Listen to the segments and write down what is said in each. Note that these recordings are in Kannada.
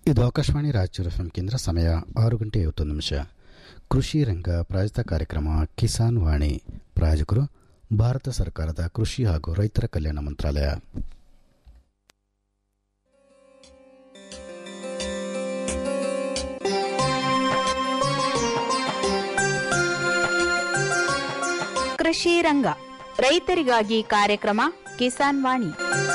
ಇದು ಆಕಾಶವಾಣಿ ರಾಯಚೂರು ಎಫ್ಎಂ ಕೇಂದ್ರ ಸಮಯ ಆರು ಗಂಟೆ ಐವತ್ತೊಂದು ನಿಮಿಷ ಕೃಷಿ ರಂಗ ಪ್ರಾಯೋಜಿತ ಕಾರ್ಯಕ್ರಮ ಕಿಸಾನ್ ವಾಣಿ ಪ್ರಾಯೋಜಕರು ಭಾರತ ಸರ್ಕಾರದ ಕೃಷಿ ಹಾಗೂ ರೈತರ ಕಲ್ಯಾಣ ಮಂತ್ರಾಲಯ ಕೃಷಿ ರಂಗ ರೈತರಿಗಾಗಿ ಕಾರ್ಯಕ್ರಮ ಕಿಸಾನ್ ವಾಣಿ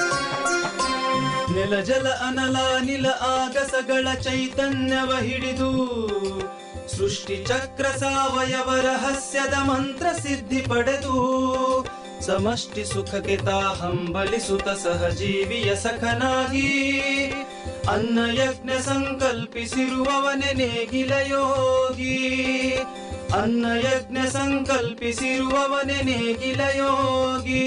ನೆಲ ಜಲ ಅನಲ ನಿಲ ಆಗಸಗಳ ಚೈತನ್ಯವ ಹಿಡಿದು ಸೃಷ್ಟಿ ಚಕ್ರ ಸಾವಯವ ರಹಸ್ಯದ ಮಂತ್ರ ಸಿದ್ಧಿ ಪಡೆದು ಸಮಷ್ಟಿ ಸುಖಕ್ಕೆ ತಾ ಹಂಬಲಿಸುತ್ತ ಸಹಜೀವಿಯ ಸಖನಾಗಿ ಅನ್ನ ಯಜ್ಞ ಸಂಕಲ್ಪಿಸಿರುವವನೆ ನೇಗಿಲ ಯೋಗಿ ಅನ್ನ ಯಜ್ಞ ಸಂಕಲ್ಪಿಸಿರುವವನೆ ನೇಗಿಲ ಯೋಗಿ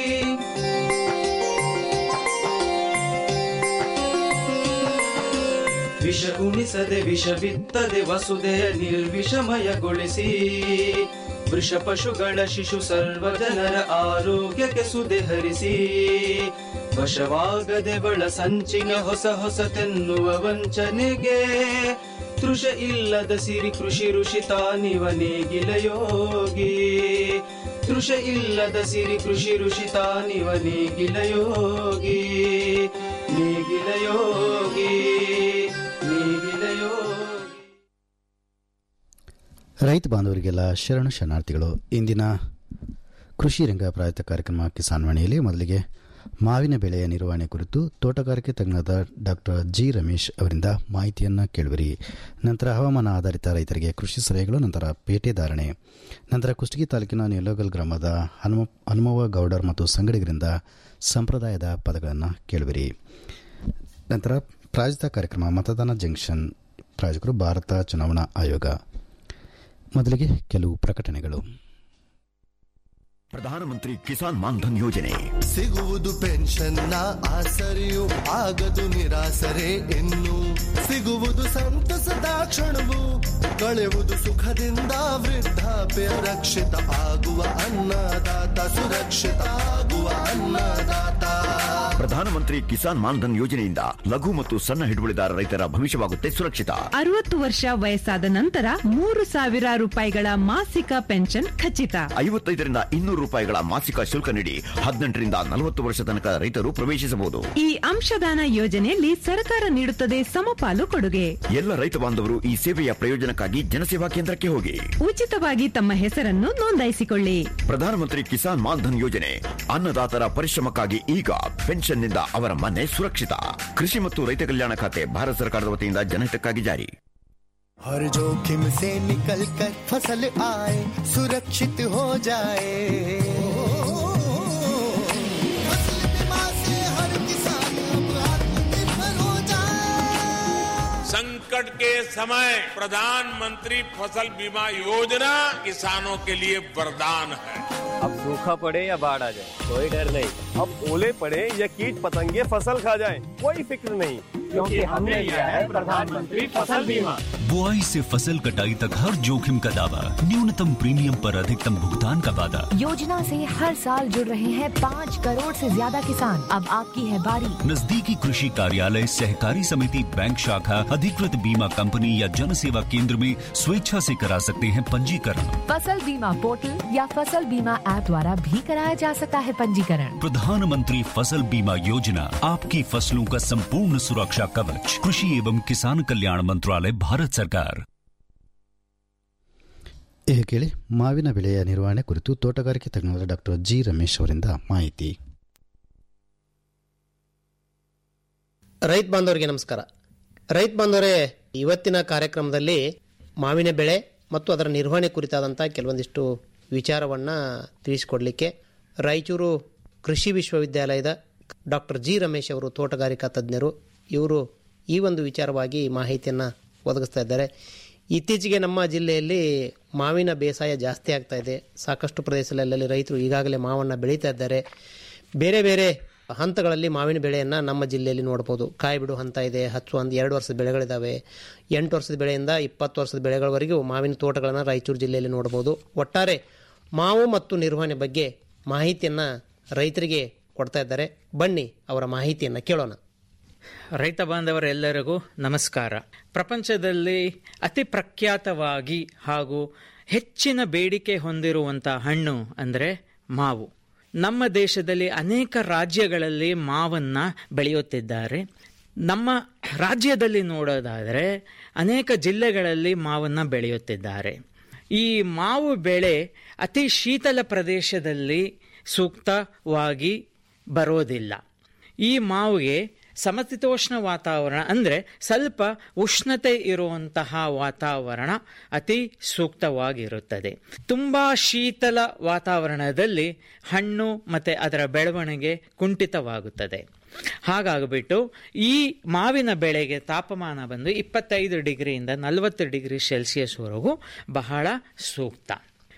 ವಿಷ ಉಣಿಸದೆ ವಿಷ ಬಿತ್ತದೆ ವಸುದೆಯ ನಿರ್ವಿಷಮಯಗೊಳಿಸಿ ವೃಷ ಪಶುಗಳ ಶಿಶು ಸರ್ವ ಜನರ ಆರೋಗ್ಯಕ್ಕೆ ಸುದೆ ಹರಿಸಿ ವಶವಾಗದೆ ಬಳ ಸಂಚಿನ ಹೊಸ ಹೊಸತೆನ್ನುವ ವಂಚನೆಗೆ ತೃಷ ಇಲ್ಲದ ಸಿರಿ ಕೃಷಿ ಋಷಿ ತಾನಿವ ನೇಗಿಲ ಯೋಗಿ ತೃಷ ಇಲ್ಲದ ಸಿರಿ ಕೃಷಿ ಋಷಿ ತಾನಿವ ನೇಗಿಲ ಯೋಗಿ ನೇಗಿಲ ಯೋಗಿ ನೇಗಿಲ ಯೋಗಿ ರೈತ ಬಾಂಧವರಿಗೆಲ್ಲ ಶರಣು ಶರಣಾರ್ಥಿಗಳು ಇಂದಿನ ಕೃಷಿ ರಂಗ ಪ್ರಾಯೋಜಿತ ಕಾರ್ಯಕ್ರಮ ಕಿಸಾನ್ ವಾಣಿಯಲ್ಲಿ ಮೊದಲಿಗೆ ಮಾವಿನ ಬೆಳೆಯ ನಿರ್ವಹಣೆ ಕುರಿತು ತೋಟಗಾರಿಕೆ ತಜ್ಞರಾದ ಡಾಕ್ಟರ್ ಜಿ ರಮೇಶ್ ಅವರಿಂದ ಮಾಹಿತಿಯನ್ನು ಕೇಳುವಿರಿ ನಂತರ ಹವಾಮಾನ ಆಧಾರಿತ ರೈತರಿಗೆ ಕೃಷಿ ಸಲಹೆಗಳು ನಂತರ ಪೇಟೆ ಧಾರಣೆ ನಂತರ ಕುಷ್ಟಗಿ ತಾಲೂಕಿನ ನೆಲೋಗಲ್ ಗ್ರಾಮದ ಹನುಮ ಹನುಮವ್ವ ಗೌಡರ್ ಮತ್ತು ಸಂಗಡಿಗರಿಂದ ಸಂಪ್ರದಾಯದ ಪದಗಳನ್ನು ಕೇಳುವಿರಿ ನಂತರ ಪ್ರಾಯೋಜಿತ ಕಾರ್ಯಕ್ರಮ ಮತದಾನ ಜಂಕ್ಷನ್ ಪ್ರಾಯೋಜಕರು ಭಾರತ ಚುನಾವಣಾ ಆಯೋಗ ಮೊದಲಿಗೆ ಕೆಲವು ಪ್ರಕಟಣೆಗಳು ಪ್ರಧಾನಮಂತ್ರಿ ಕಿಸಾನ್ ಮಾನ್ಧನ್ ಯೋಜನೆ ಸಿಗುವುದು ಪೆನ್ಷನ್ನ ಆಸರೆಯು ಆಗದು ನಿರಾಸರೆ ಇನ್ನು ಸಿಗುವುದು ಸಂತಸದ ಕ್ಷಣವು ಕಳೆಯುವುದು ಸುಖದಿಂದ ವೃದ್ಧಾಪ್ಯ ರಕ್ಷಿತ ಆಗುವ ಅನ್ನದಾತ ಸುರಕ್ಷಿತ ಆಗುವ ಅನ್ನದಾತ ಪ್ರಧಾನಮಂತ್ರಿ ಕಿಸಾನ್ ಮಾನ್ಧನ್ ಯೋಜನೆಯಿಂದ ಲಘು ಮತ್ತು ಸಣ್ಣ ಹಿಡುವಳಿದಾರ ರೈತರ ಭವಿಷ್ಯವಾಗುತ್ತೆ ಸುರಕ್ಷಿತ ಅರವತ್ತು ವರ್ಷ ವಯಸ್ಸಾದ ನಂತರ ಮೂರು ಸಾವಿರ ರೂಪಾಯಿಗಳ ಮಾಸಿಕ ಪೆನ್ಷನ್ ಖಚಿತ ಐವತ್ತೈದರಿಂದ ಇನ್ನೂರು ರೂಪಾಯಿಗಳ ಮಾಸಿಕ ಶುಲ್ಕ ನೀಡಿ ಹದಿನೆಂಟರಿಂದ ನಲವತ್ತು ವರ್ಷ ತನಕ ರೈತರು ಪ್ರವೇಶಿಸಬಹುದು ಈ ಅಂಶದಾನ ಯೋಜನೆಯಲ್ಲಿ ಸರ್ಕಾರ ನೀಡುತ್ತದೆ ಸಮಪಾಲು ಕೊಡುಗೆ ಎಲ್ಲ ರೈತ ಬಾಂಧವರು ಈ ಸೇವೆಯ ಪ್ರಯೋಜನಕ್ಕಾಗಿ ಜನಸೇವಾ ಕೇಂದ್ರಕ್ಕೆ ಹೋಗಿ ಉಚಿತವಾಗಿ ತಮ್ಮ ಹೆಸರನ್ನು ನೋಂದಾಯಿಸಿಕೊಳ್ಳಿ ಪ್ರಧಾನಮಂತ್ರಿ ಕಿಸಾನ್ ಮಾನ್ಧನ್ ಯೋಜನೆ ಅನ್ನದಾತರ ಪರಿಶ್ರಮಕ್ಕಾಗಿ ಈಗ ಪೆನ್ಷನ್ನಿಂದ ಅವರ ಮನೆ ಸುರಕ್ಷಿತ ಕೃಷಿ ಮತ್ತು ರೈತ ಕಲ್ಯಾಣ ಖಾತೆ ಭಾರತ ಸರ್ಕಾರದ ವತಿಯಿಂದ ಜನಹಿತಕ್ಕಾಗಿ ಜಾರಿ हर जोखिम से निकल कर फसल आए सुरक्षित हो जाए फसल बीमा से हर किसान अब आत्मनिर्भर हो जाए संकट के समय प्रधानमंत्री फसल बीमा योजना किसानों के लिए वरदान है अब सूखा पड़े या बाढ़ आ जाए कोई डर नहीं अब ओले पड़े या कीट पतंगे फसल खा जाए कोई फिक्र नहीं क्योंकि हमने लिया है प्रधानमंत्री फसल बीमा बुआई से फसल कटाई तक हर जोखिम का दावा न्यूनतम प्रीमियम पर अधिकतम भुगतान का वादा योजना से हर साल जुड़ रहे हैं पाँच करोड़ से ज्यादा किसान अब आपकी है बारी नजदीकी कृषि कार्यालय सहकारी समिति बैंक शाखा अधिकृत बीमा कंपनी या जन सेवा केंद्र में स्वेच्छा से करा सकते हैं पंजीकरण फसल बीमा पोर्टल या फसल बीमा ऐप द्वारा भी कराया जा सकता है पंजीकरण प्रधानमंत्री फसल बीमा योजना आपकी फसलों का संपूर्ण सुरक्षा कवच कृषि एवं किसान कल्याण मंत्रालय भारत सरकार ಈಗ ಕೇಳಿ ಮಾವಿನ ಬೆಳೆಯ ನಿರ್ವಹಣೆ ಕುರಿತು ತೋಟಗಾರಿಕೆ ತಜ್ಞರಾದ ಡಾಕ್ಟರ್ ಜಿ ರಮೇಶ್ ಅವರಿಂದ ಮಾಹಿತಿ ರೈತ ಬಾಂಧವರಿಗೆ ನಮಸ್ಕಾರ ರೈತ ಬಾಂಧವರೇ ಇವತ್ತಿನ ಕಾರ್ಯಕ್ರಮದಲ್ಲಿ ಮಾವಿನ ಬೆಳೆ ಮತ್ತು ಅದರ ನಿರ್ವಹಣೆ ಕುರಿತಾದಂಥ ಕೆಲವೊಂದಿಷ್ಟು ವಿಚಾರವನ್ನು ತಿಳಿಸಿಕೊಡಲಿಕ್ಕೆ ರಾಯಚೂರು ಕೃಷಿ ವಿಶ್ವವಿದ್ಯಾಲಯದ ಡಾಕ್ಟರ್ ಜಿ ರಮೇಶ್ ಅವರು ತೋಟಗಾರಿಕಾ ತಜ್ಞರು ಇವರು ಈ ಒಂದು ವಿಚಾರವಾಗಿ ಮಾಹಿತಿಯನ್ನು ಒದಗಿಸ್ತಾ ಇದ್ದಾರೆ ಇತ್ತೀಚೆಗೆ ನಮ್ಮ ಜಿಲ್ಲೆಯಲ್ಲಿ ಮಾವಿನ ಬೇಸಾಯ ಜಾಸ್ತಿ ಆಗ್ತಾ ಇದೆ ಸಾಕಷ್ಟು ಪ್ರದೇಶಗಳಲ್ಲಿ ರೈತರು ಈಗಾಗಲೇ ಮಾವನ್ನು ಬೆಳೀತಾ ಇದ್ದಾರೆ ಬೇರೆ ಬೇರೆ ಹಂತಗಳಲ್ಲಿ ಮಾವಿನ ಬೆಳೆಯನ್ನು ನಮ್ಮ ಜಿಲ್ಲೆಯಲ್ಲಿ ನೋಡ್ಬೋದು ಕಾಯಿ ಬಿಡು ಹಂತ ಇದೆ ಹಚ್ಚು ಒಂದು ಎರಡು ವರ್ಷದ ಬೆಳೆಗಳಿದ್ದಾವೆ ಎಂಟು ವರ್ಷದ ಬೆಳೆಯಿಂದ ಇಪ್ಪತ್ತು ವರ್ಷದ ಬೆಳೆಗಳವರೆಗೂ ಮಾವಿನ ತೋಟಗಳನ್ನು ರಾಯಚೂರು ಜಿಲ್ಲೆಯಲ್ಲಿ ನೋಡ್ಬೋದು ಒಟ್ಟಾರೆ ಮಾವು ಮತ್ತು ನಿರ್ವಹಣೆ ಬಗ್ಗೆ ಮಾಹಿತಿಯನ್ನು ರೈತರಿಗೆ ಕೊಡ್ತಾ ಇದ್ದಾರೆ ಬನ್ನಿ ಅವರ ಮಾಹಿತಿಯನ್ನು ಕೇಳೋಣ ರೈತ ಬಾಂಧವರೆಲ್ಲರಿಗೂ ನಮಸ್ಕಾರ ಪ್ರಪಂಚದಲ್ಲಿ ಅತಿ ಪ್ರಖ್ಯಾತವಾಗಿ ಹಾಗೂ ಹೆಚ್ಚಿನ ಬೇಡಿಕೆ ಹೊಂದಿರುವಂಥ ಹಣ್ಣು ಅಂದರೆ ಮಾವು ನಮ್ಮ ದೇಶದಲ್ಲಿ ಅನೇಕ ರಾಜ್ಯಗಳಲ್ಲಿ ಮಾವನ್ನ ಬೆಳೆಯುತ್ತಿದ್ದಾರೆ ನಮ್ಮ ರಾಜ್ಯದಲ್ಲಿ ನೋಡೋದಾದರೆ ಅನೇಕ ಜಿಲ್ಲೆಗಳಲ್ಲಿ ಮಾವನ್ನ ಬೆಳೆಯುತ್ತಿದ್ದಾರೆ ಈ ಮಾವು ಬೆಳೆ ಅತಿ ಶೀತಲ ಪ್ರದೇಶದಲ್ಲಿ ಸೂಕ್ತವಾಗಿ ಬರೋದಿಲ್ಲ ಈ ಮಾವಿಗೆ ಸಮಶೀತೋಷ್ಣ ವಾತಾವರಣ ಅಂದರೆ ಸ್ವಲ್ಪ ಉಷ್ಣತೆ ಇರುವಂತಹ ವಾತಾವರಣ ಅತಿ ಸೂಕ್ತವಾಗಿರುತ್ತದೆ ತುಂಬ ಶೀತಲ ವಾತಾವರಣದಲ್ಲಿ ಹಣ್ಣು ಮತ್ತು ಅದರ ಬೆಳವಣಿಗೆ ಕುಂಠಿತವಾಗುತ್ತದೆ ಹಾಗಾಗಿಬಿಟ್ಟು ಈ ಮಾವಿನ ಬೆಳೆಗೆ ತಾಪಮಾನ ಬಂದು ಇಪ್ಪತ್ತೈದು ಡಿಗ್ರಿಯಿಂದ ನಲವತ್ತು ಡಿಗ್ರಿ ಸೆಲ್ಸಿಯಸ್ವರೆಗೂ ಬಹಳ ಸೂಕ್ತ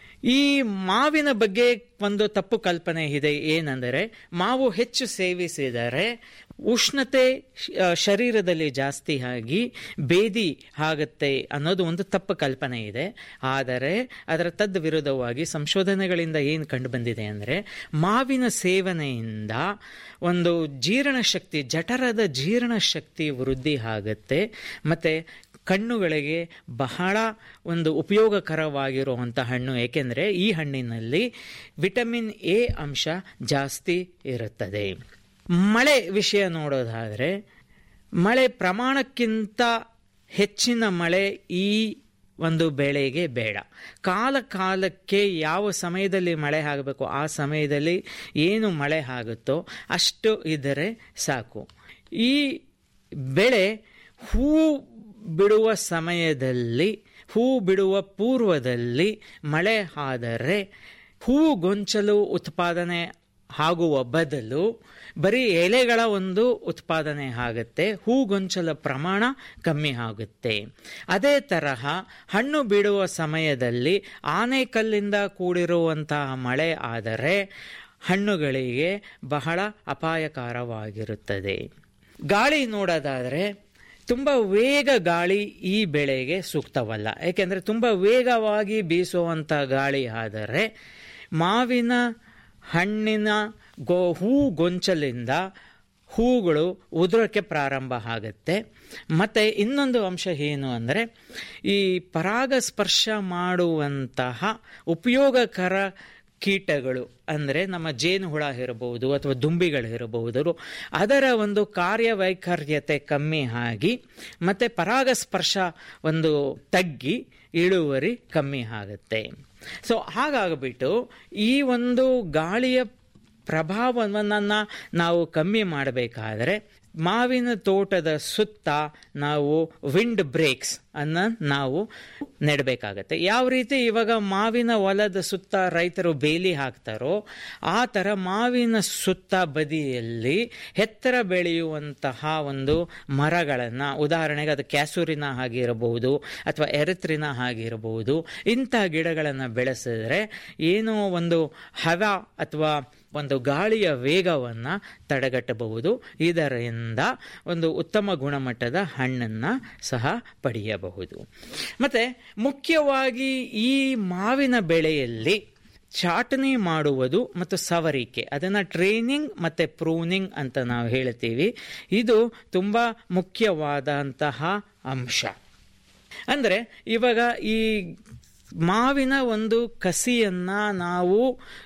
ಈ ಮಾವಿನ ಬಗ್ಗೆ ಒಂದು ತಪ್ಪು ಕಲ್ಪನೆ ಇದೆ ಏನೆಂದರೆ ಮಾವು ಹೆಚ್ಚು ಸೇವಿಸಿದರೆ ಉಷ್ಣತೆ ಶರೀರದಲ್ಲಿ ಜಾಸ್ತಿ ಆಗಿ ಬೇದಿ ಆಗುತ್ತೆ ಅನ್ನೋದು ಒಂದು ತಪ್ಪು ಕಲ್ಪನೆ ಇದೆ ಆದರೆ ಅದರ ತದ್ ವಿರುದ್ಧವಾಗಿ ಸಂಶೋಧನೆಗಳಿಂದ ಏನು ಕಂಡು ಬಂದಿದೆ ಅಂದರೆ ಮಾವಿನ ಸೇವನೆಯಿಂದ ಒಂದು ಜೀರ್ಣಶಕ್ತಿ ಜಠರದ ಜೀರ್ಣಶಕ್ತಿ ವೃದ್ಧಿ ಆಗುತ್ತೆ ಮತ್ತು ಕಣ್ಣುಗಳಿಗೆ ಬಹಳ ಒಂದು ಉಪಯೋಗಕರವಾಗಿರುವಂಥ ಹಣ್ಣು ಏಕೆಂದರೆ ಈ ಹಣ್ಣಿನಲ್ಲಿ ವಿಟಮಿನ್ ಎ ಅಂಶ ಜಾಸ್ತಿ ಇರುತ್ತದೆ ಮಳೆ ವಿಷಯ ನೋಡೋದಾದರೆ ಮಳೆ ಪ್ರಮಾಣಕ್ಕಿಂತ ಹೆಚ್ಚಿನ ಮಳೆ ಈ ಒಂದು ಬೆಳೆಗೆ ಬೇಡ ಕಾಲ ಕಾಲಕ್ಕೆ ಯಾವ ಸಮಯದಲ್ಲಿ ಮಳೆ ಆಗಬೇಕು ಆ ಸಮಯದಲ್ಲಿ ಏನು ಮಳೆ ಆಗುತ್ತೋ ಅಷ್ಟು ಇದ್ದರೆ ಸಾಕು ಈ ಬೆಳೆ ಹೂ ಬಿಡುವ ಸಮಯದಲ್ಲಿ ಹೂ ಬಿಡುವ ಪೂರ್ವದಲ್ಲಿ ಮಳೆ ಆದರೆ ಹೂ ಗೊಂಚಲು ಉತ್ಪಾದನೆ ಆಗುವ ಬದಲು ಬರೀ ಎಲೆಗಳ ಒಂದು ಉತ್ಪಾದನೆ ಆಗುತ್ತೆ ಹೂಗೊಂಚಲ ಪ್ರಮಾಣ ಕಮ್ಮಿ ಆಗುತ್ತೆ ಅದೇ ತರಹ ಹಣ್ಣು ಬಿಡುವ ಸಮಯದಲ್ಲಿ ಆನೆಕಲ್ಲಿಂದ ಕೂಡಿರುವಂತಹ ಮಳೆ ಆದರೆ ಹಣ್ಣುಗಳಿಗೆ ಬಹಳ ಅಪಾಯಕಾರವಾಗಿರುತ್ತದೆ ಗಾಳಿ ನೋಡೋದಾದರೆ ತುಂಬ ವೇಗ ಗಾಳಿ ಈ ಬೆಳೆಗೆ ಸೂಕ್ತವಲ್ಲ ಏಕೆಂದರೆ ತುಂಬ ವೇಗವಾಗಿ ಬೀಸುವಂಥ ಗಾಳಿ ಆದರೆ ಮಾವಿನ ಹಣ್ಣಿನ ಗೋ ಹೂ ಗೊಂಚಲಿಂದ ಹೂಗಳು ಉದುರಕ್ಕೆ ಪ್ರಾರಂಭ ಆಗುತ್ತೆ ಮತ್ತು ಇನ್ನೊಂದು ಅಂಶ ಏನು ಅಂದರೆ ಈ ಪರಾಗಸ್ಪರ್ಶ ಮಾಡುವಂತಹ ಉಪಯೋಗಕರ ಕೀಟಗಳು ಅಂದರೆ ನಮ್ಮ ಜೇನುಹುಳ ಇರಬಹುದು ಅಥವಾ ದುಂಬಿಗಳಿರಬಹುದು ಅದರ ಒಂದು ಕಾರ್ಯವೈಖರ್ಯತೆ ಕಮ್ಮಿ ಆಗಿ ಮತ್ತು ಪರಾಗಸ್ಪರ್ಶ ಒಂದು ತಗ್ಗಿ ಇಳುವರಿ ಕಮ್ಮಿ ಆಗುತ್ತೆ ಸೊ ಹಾಗಾಗ್ಬಿಟ್ಟು ಈ ಒಂದು ಗಾಳಿಯ ಪ್ರಭಾವವನ್ನು ನಾವು ಕಮ್ಮಿ ಮಾಡಬೇಕಾದರೆ ಮಾವಿನ ತೋಟದ ಸುತ್ತ ನಾವು ವಿಂಡ್ ಬ್ರೇಕ್ಸ್ ಅನ್ನ ನಾವು ನೆಡಬೇಕಾಗತ್ತೆ ಯಾವ ರೀತಿ ಇವಾಗ ಮಾವಿನ ಹೊಲದ ಸುತ್ತ ರೈತರು ಬೇಲಿ ಹಾಕ್ತಾರೋ ಆ ಥರ ಮಾವಿನ ಸುತ್ತ ಬದಿಯಲ್ಲಿ ಎತ್ತರ ಬೆಳೆಯುವಂತಹ ಒಂದು ಮರಗಳನ್ನು ಉದಾಹರಣೆಗೆ ಅದು ಕ್ಯಾಸೂರಿನ ಆಗಿರಬಹುದು ಅಥವಾ ಎರೆತ್ರಿನ ಆಗಿರಬಹುದು ಇಂಥ ಗಿಡಗಳನ್ನು ಬೆಳೆಸಿದ್ರೆ ಏನೋ ಒಂದು ಹವ ಅಥವಾ ಒಂದು ಗಾಳಿಯ ವೇಗವನ್ನು ತಡೆಗಟ್ಟಬಹುದು ಇದರಿಂದ ಒಂದು ಉತ್ತಮ ಗುಣಮಟ್ಟದ ಹಣ್ಣನ್ನು ಸಹ ಪಡೆಯಬಹುದು ಮತ್ತು ಮುಖ್ಯವಾಗಿ ಈ ಮಾವಿನ ಬೆಳೆಯಲ್ಲಿ ಚಾಟನೆ ಮಾಡುವುದು ಮತ್ತು ಸವರಿಕೆ ಅದನ್ನು ಟ್ರೈನಿಂಗ್ ಮತ್ತು ಪ್ರೂನಿಂಗ್ ಅಂತ ನಾವು ಹೇಳ್ತೀವಿ ಇದು ತುಂಬ ಮುಖ್ಯವಾದಂತಹ ಅಂಶ ಅಂದರೆ ಇವಾಗ ಈ ಮಾವಿನ ಒಂದು ಕಸಿಯನ್ನು ನಾವು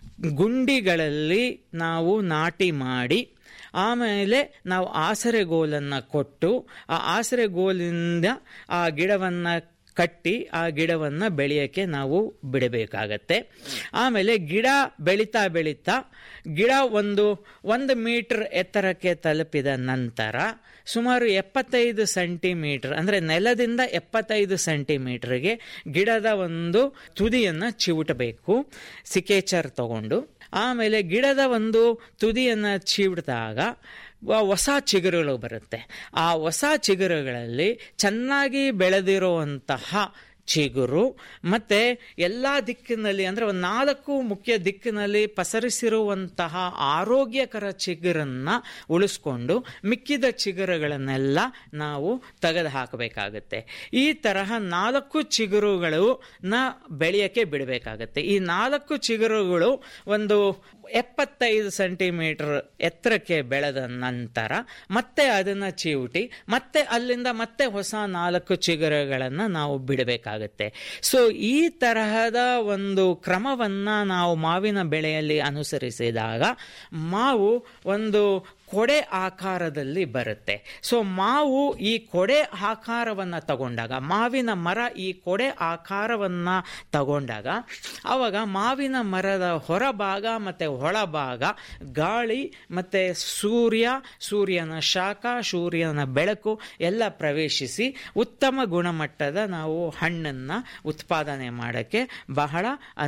ಗುಂಡಿಗಳಲ್ಲಿ ನಾವು ನಾಟಿ ಮಾಡಿ ಆಮೇಲೆ ನಾವು ಆಸರೆಗೋಲನ್ನು ಕೊಟ್ಟು ಆ ಆಸರೆಗೋಲಿಂದ ಆ ಗಿಡವನ್ನು ಕಟ್ಟಿ ಆ ಗಿಡವನ್ನು ಬೆಳೆಯೋಕ್ಕೆ ನಾವು ಬಿಡಬೇಕಾಗತ್ತೆ ಆಮೇಲೆ ಗಿಡ ಬೆಳೀತಾ ಬೆಳೀತಾ ಗಿಡ ಒಂದು ಒಂದು ಮೀಟರ್ ಎತ್ತರಕ್ಕೆ ತಲುಪಿದ ನಂತರ ಸುಮಾರು ಎಪ್ಪತ್ತೈದು ಸೆಂಟಿಮೀಟರ್ ಅಂದರೆ ನೆಲದಿಂದ ಎಪ್ಪತ್ತೈದು ಸೆಂಟಿಮೀಟರ್ಗೆ ಗಿಡದ ಒಂದು ತುದಿಯನ್ನು ಚಿವುಟಬೇಕು ಸಿಕೇಚರ್ ತಗೊಂಡು ಆಮೇಲೆ ಗಿಡದ ಒಂದು ತುದಿಯನ್ನು ಚಿವುಟಿದಾಗ ಹೊಸ ಚಿಗುರುಗಳು ಬರುತ್ತೆ ಆ ಹೊಸ ಚಿಗುರುಗಳಲ್ಲಿ ಚೆನ್ನಾಗಿ ಬೆಳೆದಿರುವಂತಹ ಚಿಗುರು ಮತ್ತೆ ಎಲ್ಲ ದಿಕ್ಕಿನಲ್ಲಿ ಅಂದ್ರೆ ಒಂದು ನಾಲ್ಕು ಮುಖ್ಯ ದಿಕ್ಕಿನಲ್ಲಿ ಪಸರಿಸಿರುವಂತಹ ಆರೋಗ್ಯಕರ ಚಿಗುರನ್ನ ಉಳಿಸ್ಕೊಂಡು ಮಿಕ್ಕಿದ ಚಿಗುರುಗಳನ್ನೆಲ್ಲ ನಾವು ತೆಗೆದು ಹಾಕಬೇಕಾಗತ್ತೆ ಈ ತರಹ ನಾಲ್ಕು ಚಿಗುರುಗಳು ನ ಬೆಳೆಯಕ್ಕೆ ಬಿಡಬೇಕಾಗತ್ತೆ ಈ ನಾಲ್ಕು ಚಿಗುರುಗಳು ಒಂದು ಎಪ್ಪತ್ತೈದು ಸೆಂಟಿಮೀಟರ್ ಎತ್ತರಕ್ಕೆ ಬೆಳೆದ ನಂತರ ಮತ್ತೆ ಅದನ್ನ ಚಿವುಟಿ ಮತ್ತೆ ಅಲ್ಲಿಂದ ಮತ್ತೆ ಹೊಸ ನಾಲ್ಕು ಚಿಗುರುಗಳನ್ನು ನಾವು ಬಿಡಬೇಕಾಗತ್ತೆ ಸೊ ಈ ತರಹದ ಒಂದು ಕ್ರಮವನ್ನ ನಾವು ಮಾವಿನ ಬೆಳೆಯಲ್ಲಿ ಅನುಸರಿಸಿದಾಗ ಮಾವು ಒಂದು ಕೊಡೆ ಆಕಾರದಲ್ಲಿ ಬರುತ್ತೆ ಸೊ ಮಾವು ಈ ಕೊಡೆ ಆಕಾರವನ್ನು ತಗೊಂಡಾಗ ಮಾವಿನ ಮರ ಈ ಕೊಡೆ ಆಕಾರವನ್ನು ತಗೊಂಡಾಗ ಆವಾಗ ಮಾವಿನ ಮರದ ಹೊರಭಾಗ ಮತ್ತು ಒಳಭಾಗ ಗಾಳಿ ಮತ್ತು ಸೂರ್ಯ ಸೂರ್ಯನ ಶಾಖ ಸೂರ್ಯನ ಬೆಳಕು ಎಲ್ಲ ಪ್ರವೇಶಿಸಿ ಉತ್ತಮ ಗುಣಮಟ್ಟದ ನಾವು ಹಣ್ಣನ್ನು ಉತ್ಪಾದನೆ ಮಾಡೋಕ್ಕೆ ಬಹಳ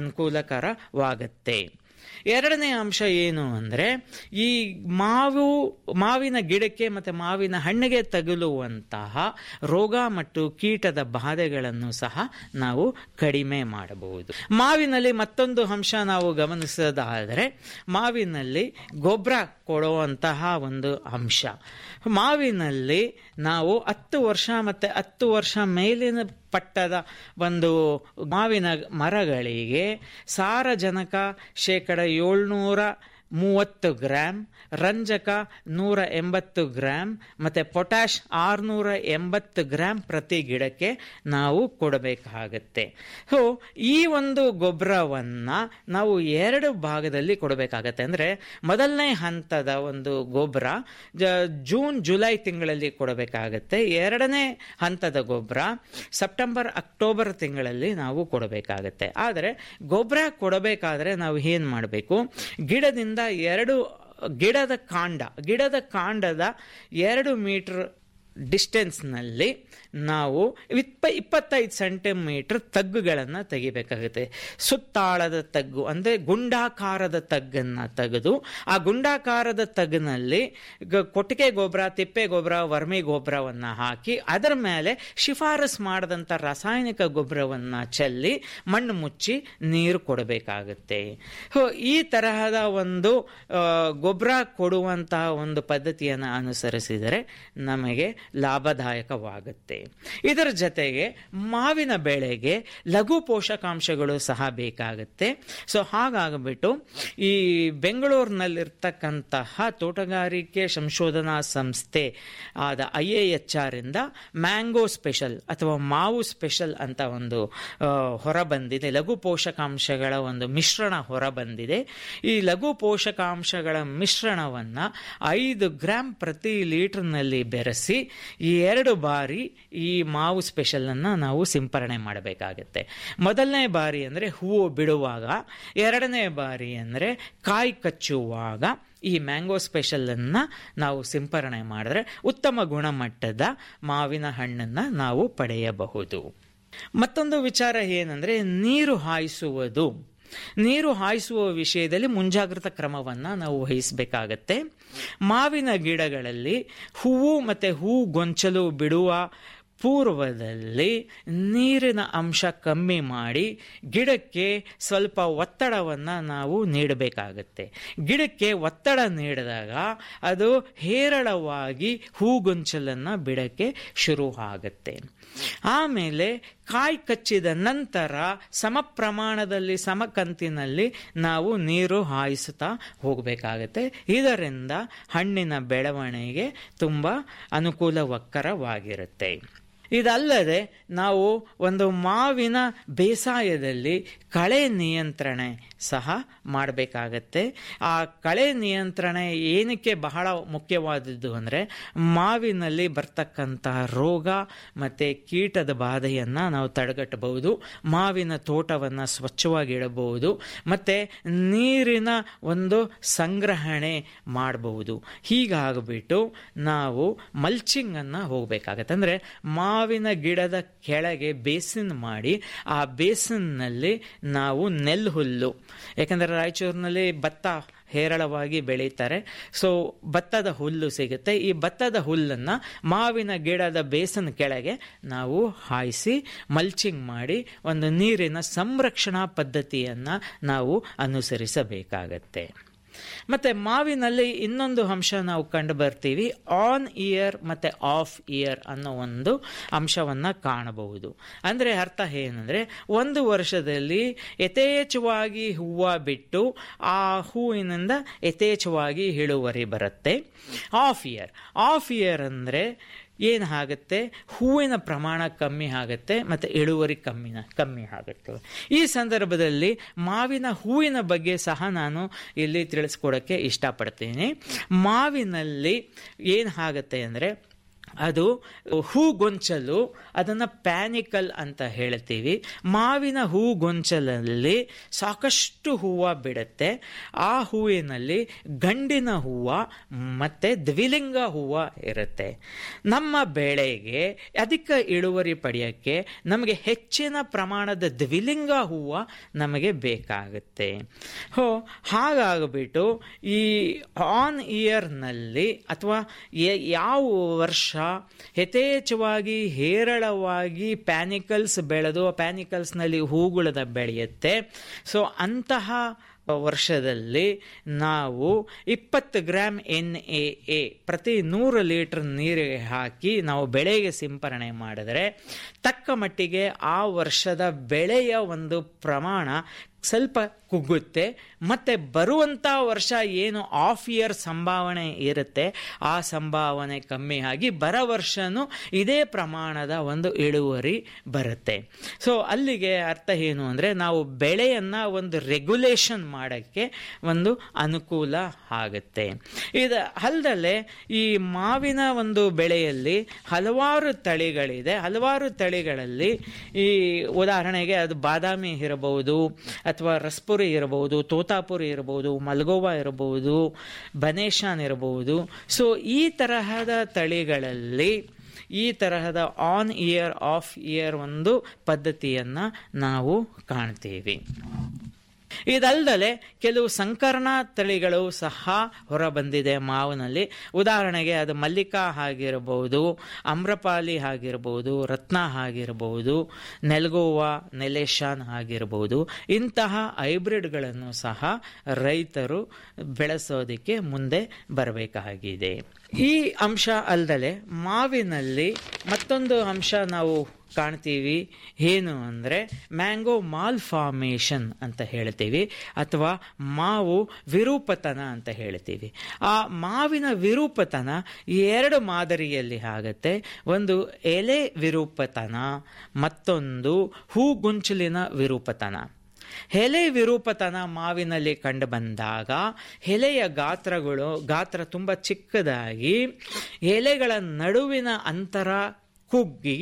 ಅನುಕೂಲಕರವಾಗುತ್ತೆ ಎರಡನೇ ಅಂಶ ಏನು ಅಂದರೆ ಈ ಮಾವು ಮಾವಿನ ಗಿಡಕ್ಕೆ ಮತ್ತು ಮಾವಿನ ಹಣ್ಣಿಗೆ ತಗುಲುವಂತಹ ರೋಗ ಮತ್ತು ಕೀಟದ ಬಾಧೆಗಳನ್ನು ಸಹ ನಾವು ಕಡಿಮೆ ಮಾಡಬಹುದು ಮಾವಿನಲ್ಲಿ ಮತ್ತೊಂದು ಅಂಶ ನಾವು ಗಮನಿಸೋದಾದರೆ ಮಾವಿನಲ್ಲಿ ಗೊಬ್ಬರ ಕೊಡುವಂತಹ ಒಂದು ಅಂಶ ಮಾವಿನಲ್ಲಿ ನಾವು ಹತ್ತು ವರ್ಷ ಮತ್ತು ಹತ್ತು ವರ್ಷ ಮೇಲಿನ ಪಟ್ಟದ ಒಂದು ಮಾವಿನ ಮರಗಳಿಗೆ ಸಾರಜನಕ ಶೇಕಡ ಏಳ್ನೂರ ಮೂವತ್ತು ಗ್ರಾಮ್ ರಂಜಕ ನೂರ ಎಂಬತ್ತು ಗ್ರಾಮ್ ಮತ್ತು ಪೊಟ್ಯಾಶ್ ಆರುನೂರ ಎಂಬತ್ತು ಗ್ರಾಮ್ ಪ್ರತಿ ಗಿಡಕ್ಕೆ ನಾವು ಕೊಡಬೇಕಾಗತ್ತೆ ಸೊ ಈ ಒಂದು ಗೊಬ್ಬರವನ್ನು ನಾವು ಎರಡು ಭಾಗದಲ್ಲಿ ಕೊಡಬೇಕಾಗತ್ತೆ ಅಂದರೆ ಮೊದಲನೇ ಹಂತದ ಒಂದು ಗೊಬ್ಬರ ಜೂನ್ ಜುಲೈ ತಿಂಗಳಲ್ಲಿ ಕೊಡಬೇಕಾಗತ್ತೆ ಎರಡನೇ ಹಂತದ ಗೊಬ್ಬರ ಸೆಪ್ಟೆಂಬರ್ ಅಕ್ಟೋಬರ್ ತಿಂಗಳಲ್ಲಿ ನಾವು ಕೊಡಬೇಕಾಗತ್ತೆ ಆದರೆ ಗೊಬ್ಬರ ಕೊಡಬೇಕಾದ್ರೆ ನಾವು ಏನು ಮಾಡಬೇಕು ಗಿಡದಿಂದ ಎರಡು ಗಿಡದ ಕಾಂಡ ಗಿಡದ ಕಾಂಡದ ಎರಡು ಮೀಟರ್ ಡಿಸ್ಟೆನ್ಸ್ನಲ್ಲಿ ನಾವು ಇಪ್ಪ ಇಪ್ಪತ್ತೈದು ಸೆಂಟಿಮೀಟರ್ ತಗ್ಗುಗಳನ್ನು ತೆಗಿಬೇಕಾಗುತ್ತೆ ಸುತ್ತಾಳದ ತಗ್ಗು ಅಂದರೆ ಗುಂಡಾಕಾರದ ತಗ್ಗನ್ನು ತೆಗೆದು ಆ ಗುಂಡಾಕಾರದ ತಗ್ಗಿನಲ್ಲಿ ಕೊಟ್ಟಿಗೆ ಗೊಬ್ಬರ ತಿಪ್ಪೆ ಗೊಬ್ಬರ ವರ್ಮಿ ಗೊಬ್ಬರವನ್ನು ಹಾಕಿ ಅದರ ಮೇಲೆ ಶಿಫಾರಸ್ ಮಾಡಿದಂಥ ರಾಸಾಯನಿಕ ಗೊಬ್ಬರವನ್ನು ಚೆಲ್ಲಿ ಮಣ್ಣು ಮುಚ್ಚಿ ನೀರು ಕೊಡಬೇಕಾಗುತ್ತೆ ಈ ತರಹದ ಒಂದು ಗೊಬ್ಬರ ಕೊಡುವಂತಹ ಒಂದು ಪದ್ಧತಿಯನ್ನು ಅನುಸರಿಸಿದರೆ ನಮಗೆ ಲಾಭದಾಯಕವಾಗುತ್ತೆ ಇದರ ಜೊತೆಗೆ ಮಾವಿನ ಬೆಳೆಗೆ ಲಘು ಪೋಷಕಾಂಶಗಳು ಸಹ ಬೇಕಾಗುತ್ತೆ ಸೊ ಹಾಗಾಗ್ಬಿಟ್ಟು ಈ ಬೆಂಗಳೂರಿನಲ್ಲಿರ್ತಕ್ಕಂತಹ ತೋಟಗಾರಿಕೆ ಸಂಶೋಧನಾ ಸಂಸ್ಥೆ ಆದ ಐ ಎ ಎಚ್ ಆರ್ ಇಂದ ಮ್ಯಾಂಗೋ ಸ್ಪೆಷಲ್ ಅಥವಾ ಮಾವು ಸ್ಪೆಷಲ್ ಅಂತ ಒಂದು ಹೊರಬಂದಿದೆ ಲಘು ಪೋಷಕಾಂಶಗಳ ಒಂದು ಮಿಶ್ರಣ ಹೊರಬಂದಿದೆ ಈ ಲಘು ಪೋಷಕಾಂಶಗಳ ಮಿಶ್ರಣವನ್ನು ಐದು ಗ್ರಾಂ ಪ್ರತಿ ಲೀಟರ್ನಲ್ಲಿ ಬೆರೆಸಿ ಈ ಎರಡು ಬಾರಿ ಈ ಮಾವು ಸ್ಪೆಷಲನ್ನು ನಾವು ಸಿಂಪರಣೆ ಮಾಡಬೇಕಾಗತ್ತೆ ಮೊದಲನೇ ಬಾರಿ ಅಂದರೆ ಹೂವು ಬಿಡುವಾಗ ಎರಡನೇ ಬಾರಿ ಅಂದರೆ ಕಾಯಿ ಕಚ್ಚುವಾಗ ಈ ಮ್ಯಾಂಗೋ ಸ್ಪೆಷಲನ್ನು ನಾವು ಸಿಂಪರಣೆ ಮಾಡಿದ್ರೆ ಉತ್ತಮ ಗುಣಮಟ್ಟದ ಮಾವಿನ ಹಣ್ಣನ್ನು ನಾವು ಪಡೆಯಬಹುದು ಮತ್ತೊಂದು ವಿಚಾರ ಏನಂದರೆ ನೀರು ಹಾಯಿಸುವುದು ನೀರು ಹಾಯಿಸುವ ವಿಷಯದಲ್ಲಿ ಮುಂಜಾಗ್ರತಾ ಕ್ರಮವನ್ನು ನಾವು ವಹಿಸಬೇಕಾಗತ್ತೆ ಮಾವಿನ ಗಿಡಗಳಲ್ಲಿ ಹೂವು ಮತ್ತು ಹೂ ಗೊಂಚಲು ಬಿಡುವ ಪೂರ್ವದಲ್ಲಿ ನೀರಿನ ಅಂಶ ಕಮ್ಮಿ ಮಾಡಿ ಗಿಡಕ್ಕೆ ಸ್ವಲ್ಪ ಒತ್ತಡವನ್ನು ನಾವು ನೀಡಬೇಕಾಗತ್ತೆ ಗಿಡಕ್ಕೆ ಒತ್ತಡ ನೀಡಿದಾಗ ಅದು ಹೇರಳವಾಗಿ ಹೂಗೊಂಚಲನ್ನು ಬಿಡಕ್ಕೆ ಶುರು ಆಗುತ್ತೆ ಆಮೇಲೆ ಕಾಯಿ ಕಚ್ಚಿದ ನಂತರ ಸಮ ಪ್ರಮಾಣದಲ್ಲಿ ಸಮ ಕಂತಿನಲ್ಲಿ ನಾವು ನೀರು ಹಾಯಿಸುತ್ತಾ ಹೋಗಬೇಕಾಗತ್ತೆ ಇದರಿಂದ ಹಣ್ಣಿನ ಬೆಳವಣಿಗೆ ತುಂಬ ಅನುಕೂಲವಕ್ಕರವಾಗಿರುತ್ತೆ ಇದಲ್ಲದೆ ನಾವು ಒಂದು ಮಾವಿನ ಬೇಸಾಯದಲ್ಲಿ ಕಳೆ ನಿಯಂತ್ರಣೆ ಸಹ ಮಾಡಬೇಕಾಗತ್ತೆ ಆ ಕಳೆ ನಿಯಂತ್ರಣೆ ಏನಕ್ಕೆ ಬಹಳ ಮುಖ್ಯವಾದದ್ದು ಅಂದರೆ ಮಾವಿನಲ್ಲಿ ಬರ್ತಕ್ಕಂತಹ ರೋಗ ಮತ್ತು ಕೀಟದ ಬಾಧೆಯನ್ನು ನಾವು ತಡೆಗಟ್ಟಬಹುದು ಮಾವಿನ ತೋಟವನ್ನು ಸ್ವಚ್ಛವಾಗಿಡಬಹುದು ಮತ್ತು ನೀರಿನ ಒಂದು ಸಂಗ್ರಹಣೆ ಮಾಡಬಹುದು ಹೀಗಾಗ್ಬಿಟ್ಟು ನಾವು ಮಲ್ಚಿಂಗನ್ನು ಹೋಗಬೇಕಾಗತ್ತೆ ಅಂದರೆ ಮಾವಿನ ಗಿಡದ ಕೆಳಗೆ ಬೇಸಿನ್ ಮಾಡಿ ಆ ಬೇಸಿನ್ನಲ್ಲಿ ನಾವು ನೆಲ್ಲು ಹುಲ್ಲು ಯಾಕಂದರೆ ರಾಯಚೂರಿನಲ್ಲಿ ಭತ್ತ ಹೇರಳವಾಗಿ ಬೆಳೀತಾರೆ ಸೊ ಭತ್ತದ ಹುಲ್ಲು ಸಿಗುತ್ತೆ ಈ ಭತ್ತದ ಹುಲ್ಲನ್ನು ಮಾವಿನ ಗಿಡದ ಬೇಸನ ಕೆಳಗೆ ನಾವು ಹಾಯಿಸಿ ಮಲ್ಚಿಂಗ್ ಮಾಡಿ ಒಂದು ನೀರಿನ ಸಂರಕ್ಷಣಾ ಪದ್ಧತಿಯನ್ನು ನಾವು ಅನುಸರಿಸಬೇಕಾಗತ್ತೆ ಮತ್ತೆ ಮಾವಿನಲ್ಲಿ ಇನ್ನೊಂದು ಅಂಶ ನಾವು ಕಂಡು ಬರ್ತೀವಿ ಆನ್ ಇಯರ್ ಮತ್ತೆ ಆಫ್ ಇಯರ್ ಅನ್ನೋ ಒಂದು ಅಂಶವನ್ನ ಕಾಣಬಹುದು ಅಂದ್ರೆ ಅರ್ಥ ಏನಂದ್ರೆ ಒಂದು ವರ್ಷದಲ್ಲಿ ಯಥೇಚ್ಛವಾಗಿ ಹೂವು ಬಿಟ್ಟು ಆ ಹೂವಿನಿಂದ ಯಥೇಚ್ಛವಾಗಿ ಇಳುವರಿ ಬರುತ್ತೆ ಆಫ್ ಇಯರ್ ಆಫ್ ಇಯರ್ ಅಂದ್ರೆ ಏನಾಗುತ್ತೆ ಹೂವಿನ ಪ್ರಮಾಣ ಕಮ್ಮಿ ಆಗುತ್ತೆ ಮತ್ತು ಇಳುವರಿ ಕಮ್ಮಿನ ಕಮ್ಮಿ ಆಗುತ್ತೆ ಈ ಸಂದರ್ಭದಲ್ಲಿ ಮಾವಿನ ಹೂವಿನ ಬಗ್ಗೆ ಸಹ ನಾನು ಇಲ್ಲಿ ತಿಳಿಸ್ಕೊಡೋಕ್ಕೆ ಇಷ್ಟಪಡ್ತೀನಿ ಮಾವಿನಲ್ಲಿ ಏನಾಗುತ್ತೆ ಅಂದರೆ ಅದು ಹೂಗೊಂಚಲು ಅದನ್ನು ಪ್ಯಾನಿಕಲ್ ಅಂತ ಹೇಳ್ತೀವಿ ಮಾವಿನ ಹೂಗೊಂಚಲಲ್ಲಿ ಸಾಕಷ್ಟು ಹೂವು ಬಿಡುತ್ತೆ ಆ ಹೂವಿನಲ್ಲಿ ಗಂಡಿನ ಹೂವು ಮತ್ತು ದ್ವಿಲಿಂಗ ಹೂವು ಇರುತ್ತೆ ನಮ್ಮ ಬೆಳೆಗೆ ಅಧಿಕ ಇಳುವರಿ ಪಡೆಯೋಕ್ಕೆ ನಮಗೆ ಹೆಚ್ಚಿನ ಪ್ರಮಾಣದ ದ್ವಿಲಿಂಗ ಹೂವು ನಮಗೆ ಬೇಕಾಗುತ್ತೆ ಹೋ ಹಾಗಾಗ್ಬಿಟ್ಟು ಈ ಆನ್ ಇಯರ್ನಲ್ಲಿ ಅಥವಾ ಯಾವ ವರ್ಷ ಯಥೇಚ್ಛವಾಗಿ ಹೇರಳವಾಗಿ ಪ್ಯಾನಿಕಲ್ಸ್ ಬೆಳೆದು ಪ್ಯಾನಿಕಲ್ಸ್ನಲ್ಲಿ ಹೂಗುಳದ ಬೆಳೆಯುತ್ತೆ ಸೊ ಅಂತಹ ವರ್ಷದಲ್ಲಿ ನಾವು ಇಪ್ಪತ್ತು ಗ್ರಾಮ್ ಎನ್ ಎ ಎ ಪ್ರತಿ ನೂರು ಲೀಟರ್ ನೀರಿಗೆ ಹಾಕಿ ನಾವು ಬೆಳೆಗೆ ಸಿಂಪರಣೆ ಮಾಡಿದರೆ ತಕ್ಕ ಮಟ್ಟಿಗೆ ಆ ವರ್ಷದ ಬೆಳೆಯ ಒಂದು ಪ್ರಮಾಣ ಸ್ವಲ್ಪ ಕುಗ್ಗುತ್ತೆ ಮತ್ತೆ ಬರುವಂಥ ವರ್ಷ ಏನು ಆಫ್ ಇಯರ್ ಸಂಭಾವನೆ ಇರುತ್ತೆ ಆ ಸಂಭಾವನೆ ಕಮ್ಮಿ ಆಗಿ ಬರ ವರ್ಷನೂ ಇದೇ ಪ್ರಮಾಣದ ಒಂದು ಇಳುವರಿ ಬರುತ್ತೆ ಸೊ ಅಲ್ಲಿಗೆ ಅರ್ಥ ಏನು ಅಂದರೆ ನಾವು ಬೆಳೆಯನ್ನು ಒಂದು ರೆಗ್ಯುಲೇಷನ್ ಮಾಡೋಕ್ಕೆ ಒಂದು ಅನುಕೂಲ ಆಗುತ್ತೆ ಇದು ಅಲ್ಲದೆ ಈ ಮಾವಿನ ಒಂದು ಬೆಳೆಯಲ್ಲಿ ಹಲವಾರು ತಳಿಗಳಿದೆ ಹಲವಾರು ತಳಿಗಳಲ್ಲಿ ಈ ಉದಾಹರಣೆಗೆ ಅದು ಬಾದಾಮಿ ಇರಬಹುದು ಅಥವಾ ರಸ್ಪುರಿ ಇರಬಹುದು ತೋತಾಪುರಿ ಇರಬಹುದು ಮಲ್ಗೋವಾ ಇರಬಹುದು ಬನೇಶಾನ್ ಇರಬಹುದು ಸೊ ಈ ತರಹದ ತಳಿಗಳಲ್ಲಿ ಈ ತರಹದ ಆನ್ ಇಯರ್ ಆಫ್ ಇಯರ್ ಒಂದು ಪದ್ಧತಿಯನ್ನು ನಾವು ಕಾಣ್ತೀವಿ ಇದಲ್ಲದೆ ಕೆಲವು ಸಂಕರಣ ತಳಿಗಳು ಸಹ ಹೊರಬಂದಿದೆ ಮಾವಿನಲ್ಲಿ ಉದಾಹರಣೆಗೆ ಅದು ಮಲ್ಲಿಕಾ ಆಗಿರಬಹುದು ಅಮ್ರಪಾಲಿ ಆಗಿರಬಹುದು ರತ್ನ ಆಗಿರಬಹುದು ನೆಲ್ಗೋವಾ ನೆಲೇಶಾನ್ ಆಗಿರಬಹುದು ಇಂತಹ ಹೈಬ್ರಿಡ್ಗಳನ್ನು ಸಹ ರೈತರು ಬೆಳೆಸೋದಕ್ಕೆ ಮುಂದೆ ಬರಬೇಕಾಗಿದೆ ಈ ಅಂಶ ಅಲ್ಲದೆ ಮಾವಿನಲ್ಲಿ ಮತ್ತೊಂದು ಅಂಶ ನಾವು ಕಾಣ್ತೀವಿ ಏನು ಅಂದರೆ ಮ್ಯಾಂಗೋ ಮಾಲ್ ಫಾರ್ಮೇಷನ್ ಅಂತ ಹೇಳ್ತೀವಿ ಅಥವಾ ಮಾವು ವಿರೂಪತನ ಅಂತ ಹೇಳ್ತೀವಿ ಆ ಮಾವಿನ ವಿರೂಪತನ ಎರಡು ಮಾದರಿಯಲ್ಲಿ ಆಗುತ್ತೆ ಒಂದು ಎಲೆ ವಿರೂಪತನ ಮತ್ತೊಂದು ಹೂಗುಂಚಲಿನ ವಿರೂಪತನ ಎಲೆ ವಿರೂಪತನ ಮಾವಿನಲ್ಲಿ ಕಂಡು ಬಂದಾಗ ಎಲೆಯ ಗಾತ್ರಗಳು ಗಾತ್ರ ತುಂಬ ಚಿಕ್ಕದಾಗಿ ಎಲೆಗಳ ನಡುವಿನ ಅಂತರ ಕುಗ್ಗಿ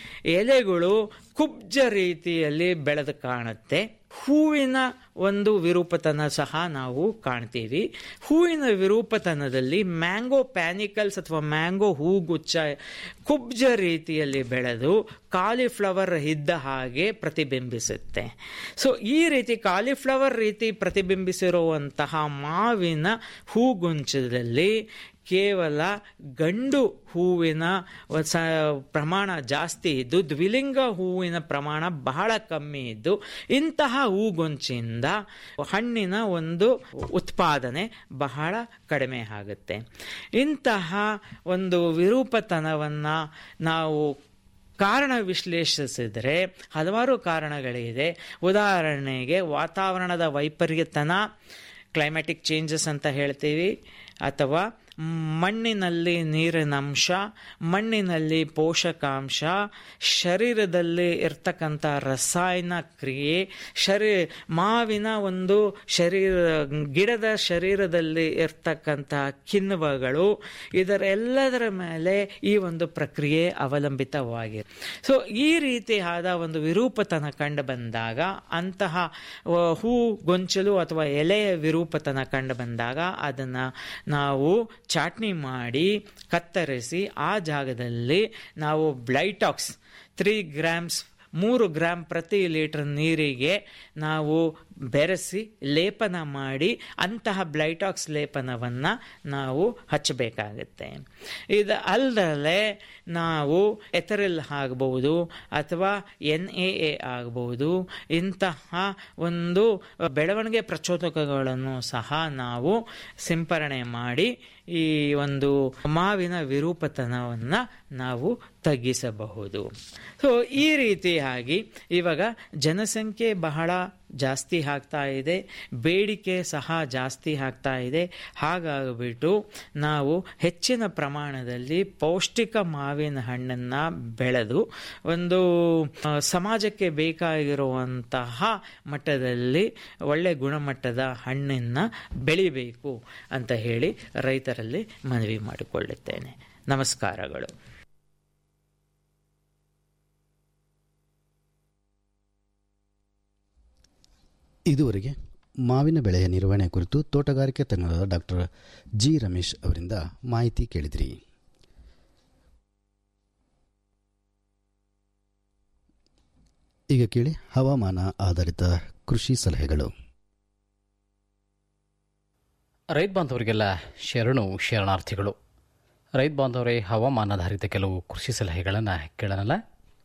ಎಲೆಗಳು ಕುಬ್ಜ ರೀತಿಯಲ್ಲಿ ಬೆಳೆದು ಕಾಣುತ್ತೆ ಹೂವಿನ ಒಂದು ವಿರೂಪತನ ಸಹ ನಾವು ಕಾಣ್ತೀವಿ ಹೂವಿನ ವಿರೂಪತನದಲ್ಲಿ ಮ್ಯಾಂಗೋ ಪ್ಯಾನಿಕಲ್ಸ್ ಅಥವಾ ಮ್ಯಾಂಗೋ ಹೂಗುಚ್ಚ ಕುಬ್ಜ ರೀತಿಯಲ್ಲಿ ಬೆಳೆದು ಕಾಲಿಫ್ಲವರ್ ಇದ್ದ ಹಾಗೆ ಪ್ರತಿಬಿಂಬಿಸುತ್ತೆ ಸೊ ಈ ರೀತಿ ಕಾಲಿಫ್ಲವರ್ ರೀತಿ ಪ್ರತಿಬಿಂಬಿಸಿರುವಂತಹ ಮಾವಿನ ಹೂಗುಂಚದಲ್ಲಿ ಕೇವಲ ಗಂಡು ಹೂವಿನ ಸ ಪ್ರಮಾಣ ಜಾಸ್ತಿ ಇದ್ದು ದ್ವಿಲಿಂಗ ಹೂವಿನ ಪ್ರಮಾಣ ಬಹಳ ಕಮ್ಮಿ ಇದ್ದು ಇಂತಹ ಹೂಗೊಂಚಿಂದ ಹಣ್ಣಿನ ಒಂದು ಉತ್ಪಾದನೆ ಬಹಳ ಕಡಿಮೆ ಆಗುತ್ತೆ ಇಂತಹ ಒಂದು ವಿರೂಪತನವನ್ನು ನಾವು ಕಾರಣ ವಿಶ್ಲೇಷಿಸಿದರೆ ಹಲವಾರು ಕಾರಣಗಳಿದೆ ಉದಾಹರಣೆಗೆ ವಾತಾವರಣದ ವೈಪರೀತ್ಯತನ ಕ್ಲೈಮ್ಯಾಟಿಕ್ ಚೇಂಜಸ್ ಅಂತ ಹೇಳ್ತೀವಿ ಅಥವಾ ಮಣ್ಣಿನಲ್ಲಿ ನೀರಿನ ಅಂಶ ಮಣ್ಣಿನಲ್ಲಿ ಪೋಷಕಾಂಶ ಶರೀರದಲ್ಲಿ ಇರ್ತಕ್ಕಂಥ ರಸಾಯನ ಕ್ರಿಯೆ ಶರೀ ಮಾವಿನ ಒಂದು ಶರೀರ ಗಿಡದ ಶರೀರದಲ್ಲಿ ಇರ್ತಕ್ಕಂಥ ಕಿಣ್ವಗಳು ಇದರೆಲ್ಲದರ ಮೇಲೆ ಈ ಒಂದು ಪ್ರಕ್ರಿಯೆ ಅವಲಂಬಿತವಾಗಿದೆ ಸೊ ಈ ರೀತಿಯಾದ ಒಂದು ವಿರೂಪತನ ಕಂಡು ಬಂದಾಗ ಅಂತಹ ಹೂ ಗೊಂಚಲು ಅಥವಾ ಎಲೆಯ ವಿರೂಪತನ ಕಂಡು ಬಂದಾಗ ಅದನ್ನು ನಾವು ಚಾಟ್ನಿ ಮಾಡಿ ಕತ್ತರಿಸಿ ಆ ಜಾಗದಲ್ಲಿ ನಾವು ಬ್ಲೈಟಾಕ್ಸ್ ತ್ರೀ ಗ್ರಾಮ್ಸ್ ಮೂರು ಗ್ರಾಮ್ ಪ್ರತಿ ಲೀಟರ್ ನೀರಿಗೆ ನಾವು ಬೆರೆಸಿ ಲೇಪನ ಮಾಡಿ ಅಂತಹ ಬ್ಲೈಟಾಕ್ಸ್ ಲೇಪನವನ್ನು ನಾವು ಹಚ್ಚಬೇಕಾಗತ್ತೆ ಇದು ಅಲ್ಲದೆ ನಾವು ಎಥರಿಲ್ ಆಗಬಹುದು ಅಥವಾ ಎನ್ ಎ ಎ ಆಗಬಹುದು ಇಂತಹ ಒಂದು ಬೆಳವಣಿಗೆ ಪ್ರಚೋದಕಗಳನ್ನು ಸಹ ನಾವು ಸಿಂಪರಣೆ ಮಾಡಿ ಈ ಒಂದು ಮಾವಿನ ವಿರೂಪತನವನ್ನು ನಾವು ತಗ್ಗಿಸಬಹುದು ಸೊ ಈ ರೀತಿಯಾಗಿ ಇವಾಗ ಜನಸಂಖ್ಯೆ ಬಹಳ ಜಾಸ್ತಿ ಆಗ್ತಾ ಇದೆ ಬೇಡಿಕೆ ಸಹ ಜಾಸ್ತಿ ಆಗ್ತಾ ಇದೆ ಹಾಗಾಗಿಬಿಟ್ಟು ನಾವು ಹೆಚ್ಚಿನ ಪ್ರಮಾಣದಲ್ಲಿ ಪೌಷ್ಟಿಕ ಮಾವಿನ ಹಣ್ಣನ್ನು ಬೆಳೆದು ಒಂದು ಆ, ಸಮಾಜಕ್ಕೆ ಬೇಕಾಗಿರುವಂತಹ ಮಟ್ಟದಲ್ಲಿ ಒಳ್ಳೆ ಗುಣಮಟ್ಟದ ಹಣ್ಣನ್ನು ಬೆಳಿಬೇಕು ಅಂತ ಹೇಳಿ ರೈತರಲ್ಲಿ ಮನವಿ ಮಾಡಿಕೊಳ್ಳುತ್ತೇನೆ ನಮಸ್ಕಾರಗಳು ಇದುವರೆಗೆ ಮಾವಿನ ಬೆಳೆಯ ನಿರ್ವಹಣೆ ಕುರಿತು ತೋಟಗಾರಿಕೆ ತಜ್ಞರಾದ ಡಾಕ್ಟರ್ ಜಿ ರಮೇಶ್ ಅವರಿಂದ ಮಾಹಿತಿ ಕೇಳಿದ್ರಿ ಈಗ ಕೇಳಿ ಹವಾಮಾನ ಆಧಾರಿತ ಕೃಷಿ ಸಲಹೆಗಳು ರೈತ ಬಾಂಧವರಿಗೆಲ್ಲ ಶರಣು ಶರಣಾರ್ಥಿಗಳು ರೈತ ಬಾಂಧವರೇ ಹವಾಮಾನಾಧಾರಿತ ಕೆಲವು ಕೃಷಿ ಸಲಹೆಗಳನ್ನು ಕೇಳೋಣಲ್ಲ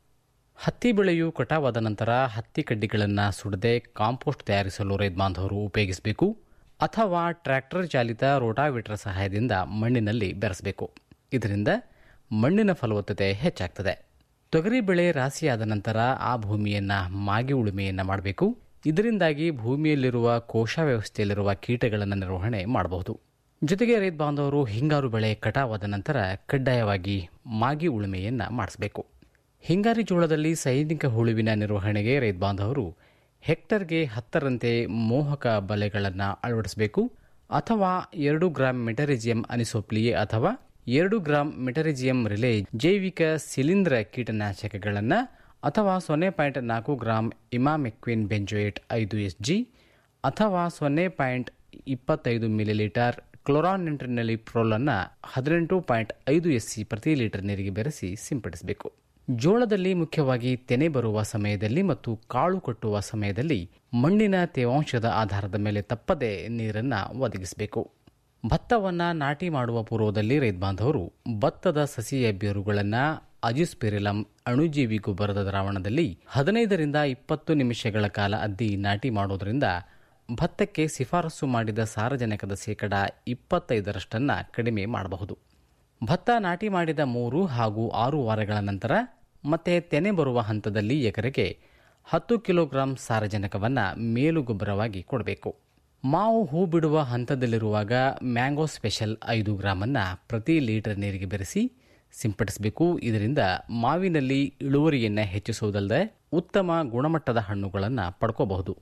ಹತ್ತಿ ಬೆಳೆಯು ಕಟಾವಾದ ನಂತರ ಹತ್ತಿ ಕಡ್ಡಿಗಳನ್ನು ಸುಡದೆ ಕಾಂಪೋಸ್ಟ್ ತಯಾರಿಸಲು ರೈತ ಬಾಂಧವರು ಉಪಯೋಗಿಸಬೇಕು ಅಥವಾ ಟ್ರ್ಯಾಕ್ಟರ್ ಚಾಲಿತ ರೋಟಾವೇಟರ್ ಸಹಾಯದಿಂದ ಮಣ್ಣಿನಲ್ಲಿ ಬೆರೆಸಬೇಕು ಇದರಿಂದ ಮಣ್ಣಿನ ಫಲವತ್ತತೆ ಹೆಚ್ಚಾಗ್ತದೆ ತೊಗರಿ ಬೆಳೆ ರಾಶಿಯಾದ ನಂತರ ಆ ಭೂಮಿಯನ್ನು ಮಾಗಿ ಉಳುಮೆಯನ್ನು ಮಾಡಬೇಕು ಇದರಿಂದಾಗಿ ಭೂಮಿಯಲ್ಲಿರುವ ಕೋಶ ವ್ಯವಸ್ಥೆಯಲ್ಲಿರುವ ಕೀಟಗಳನ್ನು ನಿರ್ವಹಣೆ ಮಾಡಬಹುದು ಜೊತೆಗೆ ರೈತ ಬಾಂಧವರು ಹಿಂಗಾರು ಬೆಳೆ ಕಟಾವಾದ ನಂತರ ಕಡ್ಡಾಯವಾಗಿ ಮಾಗಿ ಉಳುಮೆಯನ್ನು ಮಾಡಿಸಬೇಕು ಹಿಂಗಾರಿ ಜೋಳದಲ್ಲಿ ಸೈನಿಕ ಹುಳುವಿನ ನಿರ್ವಹಣೆಗೆ ರೈತ ಬಾಂಧವರು ಹೆಕ್ಟರ್ಗೆ ಹತ್ತರಂತೆ ಮೋಹಕ ಬಲೆಗಳನ್ನು ಅಳವಡಿಸಬೇಕು ಅಥವಾ ಎರಡು ಗ್ರಾಂ ಮೆಟರಿಜಿಯಂ ಅನಿಸೋಪ್ಲಿಯೆ ಅಥವಾ ಎರಡು ಗ್ರಾಂ ಮೆಟರಿಜಿಯಂ ರಿಲೇ ಜೈವಿಕ ಶಿಲೀಂಧ್ರ ಕೀಟನಾಶಕಗಳನ್ನು ಅಥವಾ ಸೊನ್ನೆ ಪಾಯಿಂಟ್ ನಾಲ್ಕು ಗ್ರಾಂ ಇಮಾಮೆಕ್ವಿನ್ ಬೆಂಜೋಯೇಟ್ ಐದು ಎಸ್ ಜಿ ಅಥವಾ ಸೊನ್ನೆ ಪಾಯಿಂಟ್ ಇಪ್ಪತ್ತೈದು ಮಿಲಿಲೀಟರ್ ಕ್ಲೋರಾನಿಂಟ್ರಿನಲ್ಲಿ ಪ್ರೋಲನ್ನು ಹದಿನೆಂಟು ಪಾಯಿಂಟ್ ಐದು ಎಸ್ ಸಿ ಪ್ರತಿ ಲೀಟರ್ ನೀರಿಗೆ ಬೆರೆಸಿ ಸಿಂಪಡಿಸಬೇಕು ಜೋಳದಲ್ಲಿ ಮುಖ್ಯವಾಗಿ ತೆನೆ ಬರುವ ಸಮಯದಲ್ಲಿ ಮತ್ತು ಕಾಳು ಕಟ್ಟುವ ಸಮಯದಲ್ಲಿ ಮಣ್ಣಿನ ತೇವಾಂಶದ ಆಧಾರದ ಮೇಲೆ ತಪ್ಪದೆ ನೀರನ್ನು ಒದಗಿಸಬೇಕು ಭತ್ತವನ್ನು ನಾಟಿ ಮಾಡುವ ಪೂರ್ವದಲ್ಲಿ ರೈತ ಬಾಂಧವರು ಭತ್ತದ ಸಸಿಯ ಬೇರುಗಳನ್ನು ಅಜಿಸ್ಪೆರಿಲಂ ಅಣುಜೀವಿ ಗೊಬ್ಬರದ ದ್ರಾವಣದಲ್ಲಿ ಹದಿನೈದರಿಂದ ಇಪ್ಪತ್ತು ನಿಮಿಷಗಳ ಕಾಲ ಅದ್ದಿ ನಾಟಿ ಮಾಡೋದರಿಂದ ಭತ್ತಕ್ಕೆ ಶಿಫಾರಸು ಮಾಡಿದ ಸಾರಜನಕದ ಶೇಕಡ ಇಪ್ಪತ್ತೈದರಷ್ಟನ್ನು ಕಡಿಮೆ ಮಾಡಬಹುದು ಭತ್ತ ನಾಟಿ ಮಾಡಿದ ಮೂರು ಹಾಗೂ ಆರು ವಾರಗಳ ನಂತರ ಮತ್ತೆ ತೆನೆ ಬರುವ ಹಂತದಲ್ಲಿ ಎಕರೆಗೆ ಹತ್ತು ಕಿಲೋಗ್ರಾಂ ಸಾರಜನಕವನ್ನು ಮೇಲು ಗೊಬ್ಬರವಾಗಿ ಕೊಡಬೇಕು ಮಾವು ಹೂ ಬಿಡುವ ಹಂತದಲ್ಲಿರುವಾಗ ಮ್ಯಾಂಗೋ ಸ್ಪೆಷಲ್ ಐದು ಗ್ರಾಮನ್ನು ಪ್ರತಿ ಲೀಟರ್ ನೀರಿಗೆ ಬೆರೆಸಿ ಸಿಂಪಡಿಸಬೇಕು ಇದರಿಂದ ಮಾವಿನಲ್ಲಿ ಇಳುವರಿಯನ್ನು ಹೆಚ್ಚಿಸುವುದಲ್ಲದೆ ಉತ್ತಮ ಗುಣಮಟ್ಟದ ಹಣ್ಣುಗಳನ್ನು ಪಡ್ಕೋಬಹುದು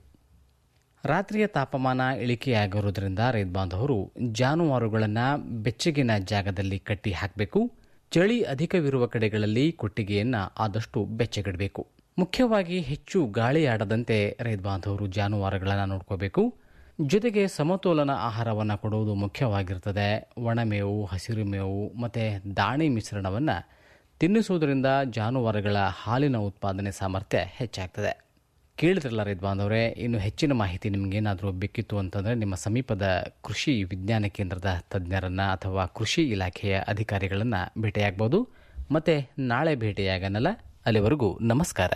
ರಾತ್ರಿಯ ತಾಪಮಾನ ಇಳಿಕೆಯಾಗಿರುವುದರಿಂದ ರೈತ ಬಾಂಧವರು ಜಾನುವಾರುಗಳನ್ನು ಬೆಚ್ಚಗಿನ ಜಾಗದಲ್ಲಿ ಕಟ್ಟಿ ಹಾಕಬೇಕು ಚಳಿ ಅಧಿಕವಿರುವ ಕಡೆಗಳಲ್ಲಿ ಕೊಟ್ಟಿಗೆಯನ್ನು ಆದಷ್ಟು ಬೆಚ್ಚಗಿಡಬೇಕು ಮುಖ್ಯವಾಗಿ ಹೆಚ್ಚು ಗಾಳಿ ಆಡದಂತೆ ರೈತ ಬಾಂಧವರು ಜಾನುವಾರುಗಳನ್ನು ನೋಡ್ಕೋಬೇಕು ಜೊತೆಗೆ ಸಮತೋಲನ ಆಹಾರವನ್ನು ಕೊಡುವುದು ಮುಖ್ಯವಾಗಿರ್ತದೆ ಒಣಮೇವು ಹಸಿರು ಮೇವು ಮತ್ತು ದಾಣಿ ಮಿಶ್ರಣವನ್ನು ತಿನ್ನಿಸುವುದರಿಂದ ಜಾನುವಾರುಗಳ ಹಾಲಿನ ಉತ್ಪಾದನೆ ಸಾಮರ್ಥ್ಯ ಹೆಚ್ಚಾಗ್ತದೆ ಕೇಳಿದ್ರಲ್ಲ ರೈತ ಬಾಂಧವರೇ ಇನ್ನು ಹೆಚ್ಚಿನ ಮಾಹಿತಿ ನಿಮಗೇನಾದರೂ ಬೇಕಿತ್ತು ಅಂತಂದರೆ ನಿಮ್ಮ ಸಮೀಪದ ಕೃಷಿ ವಿಜ್ಞಾನ ಕೇಂದ್ರದ ತಜ್ಞರನ್ನು ಅಥವಾ ಕೃಷಿ ಇಲಾಖೆಯ ಅಧಿಕಾರಿಗಳನ್ನು ಭೇಟಿಯಾಗ್ಬೋದು ಮತ್ತು ನಾಳೆ ಭೇಟಿಯಾಗನಲ್ಲ ಅಲ್ಲಿವರೆಗೂ ನಮಸ್ಕಾರ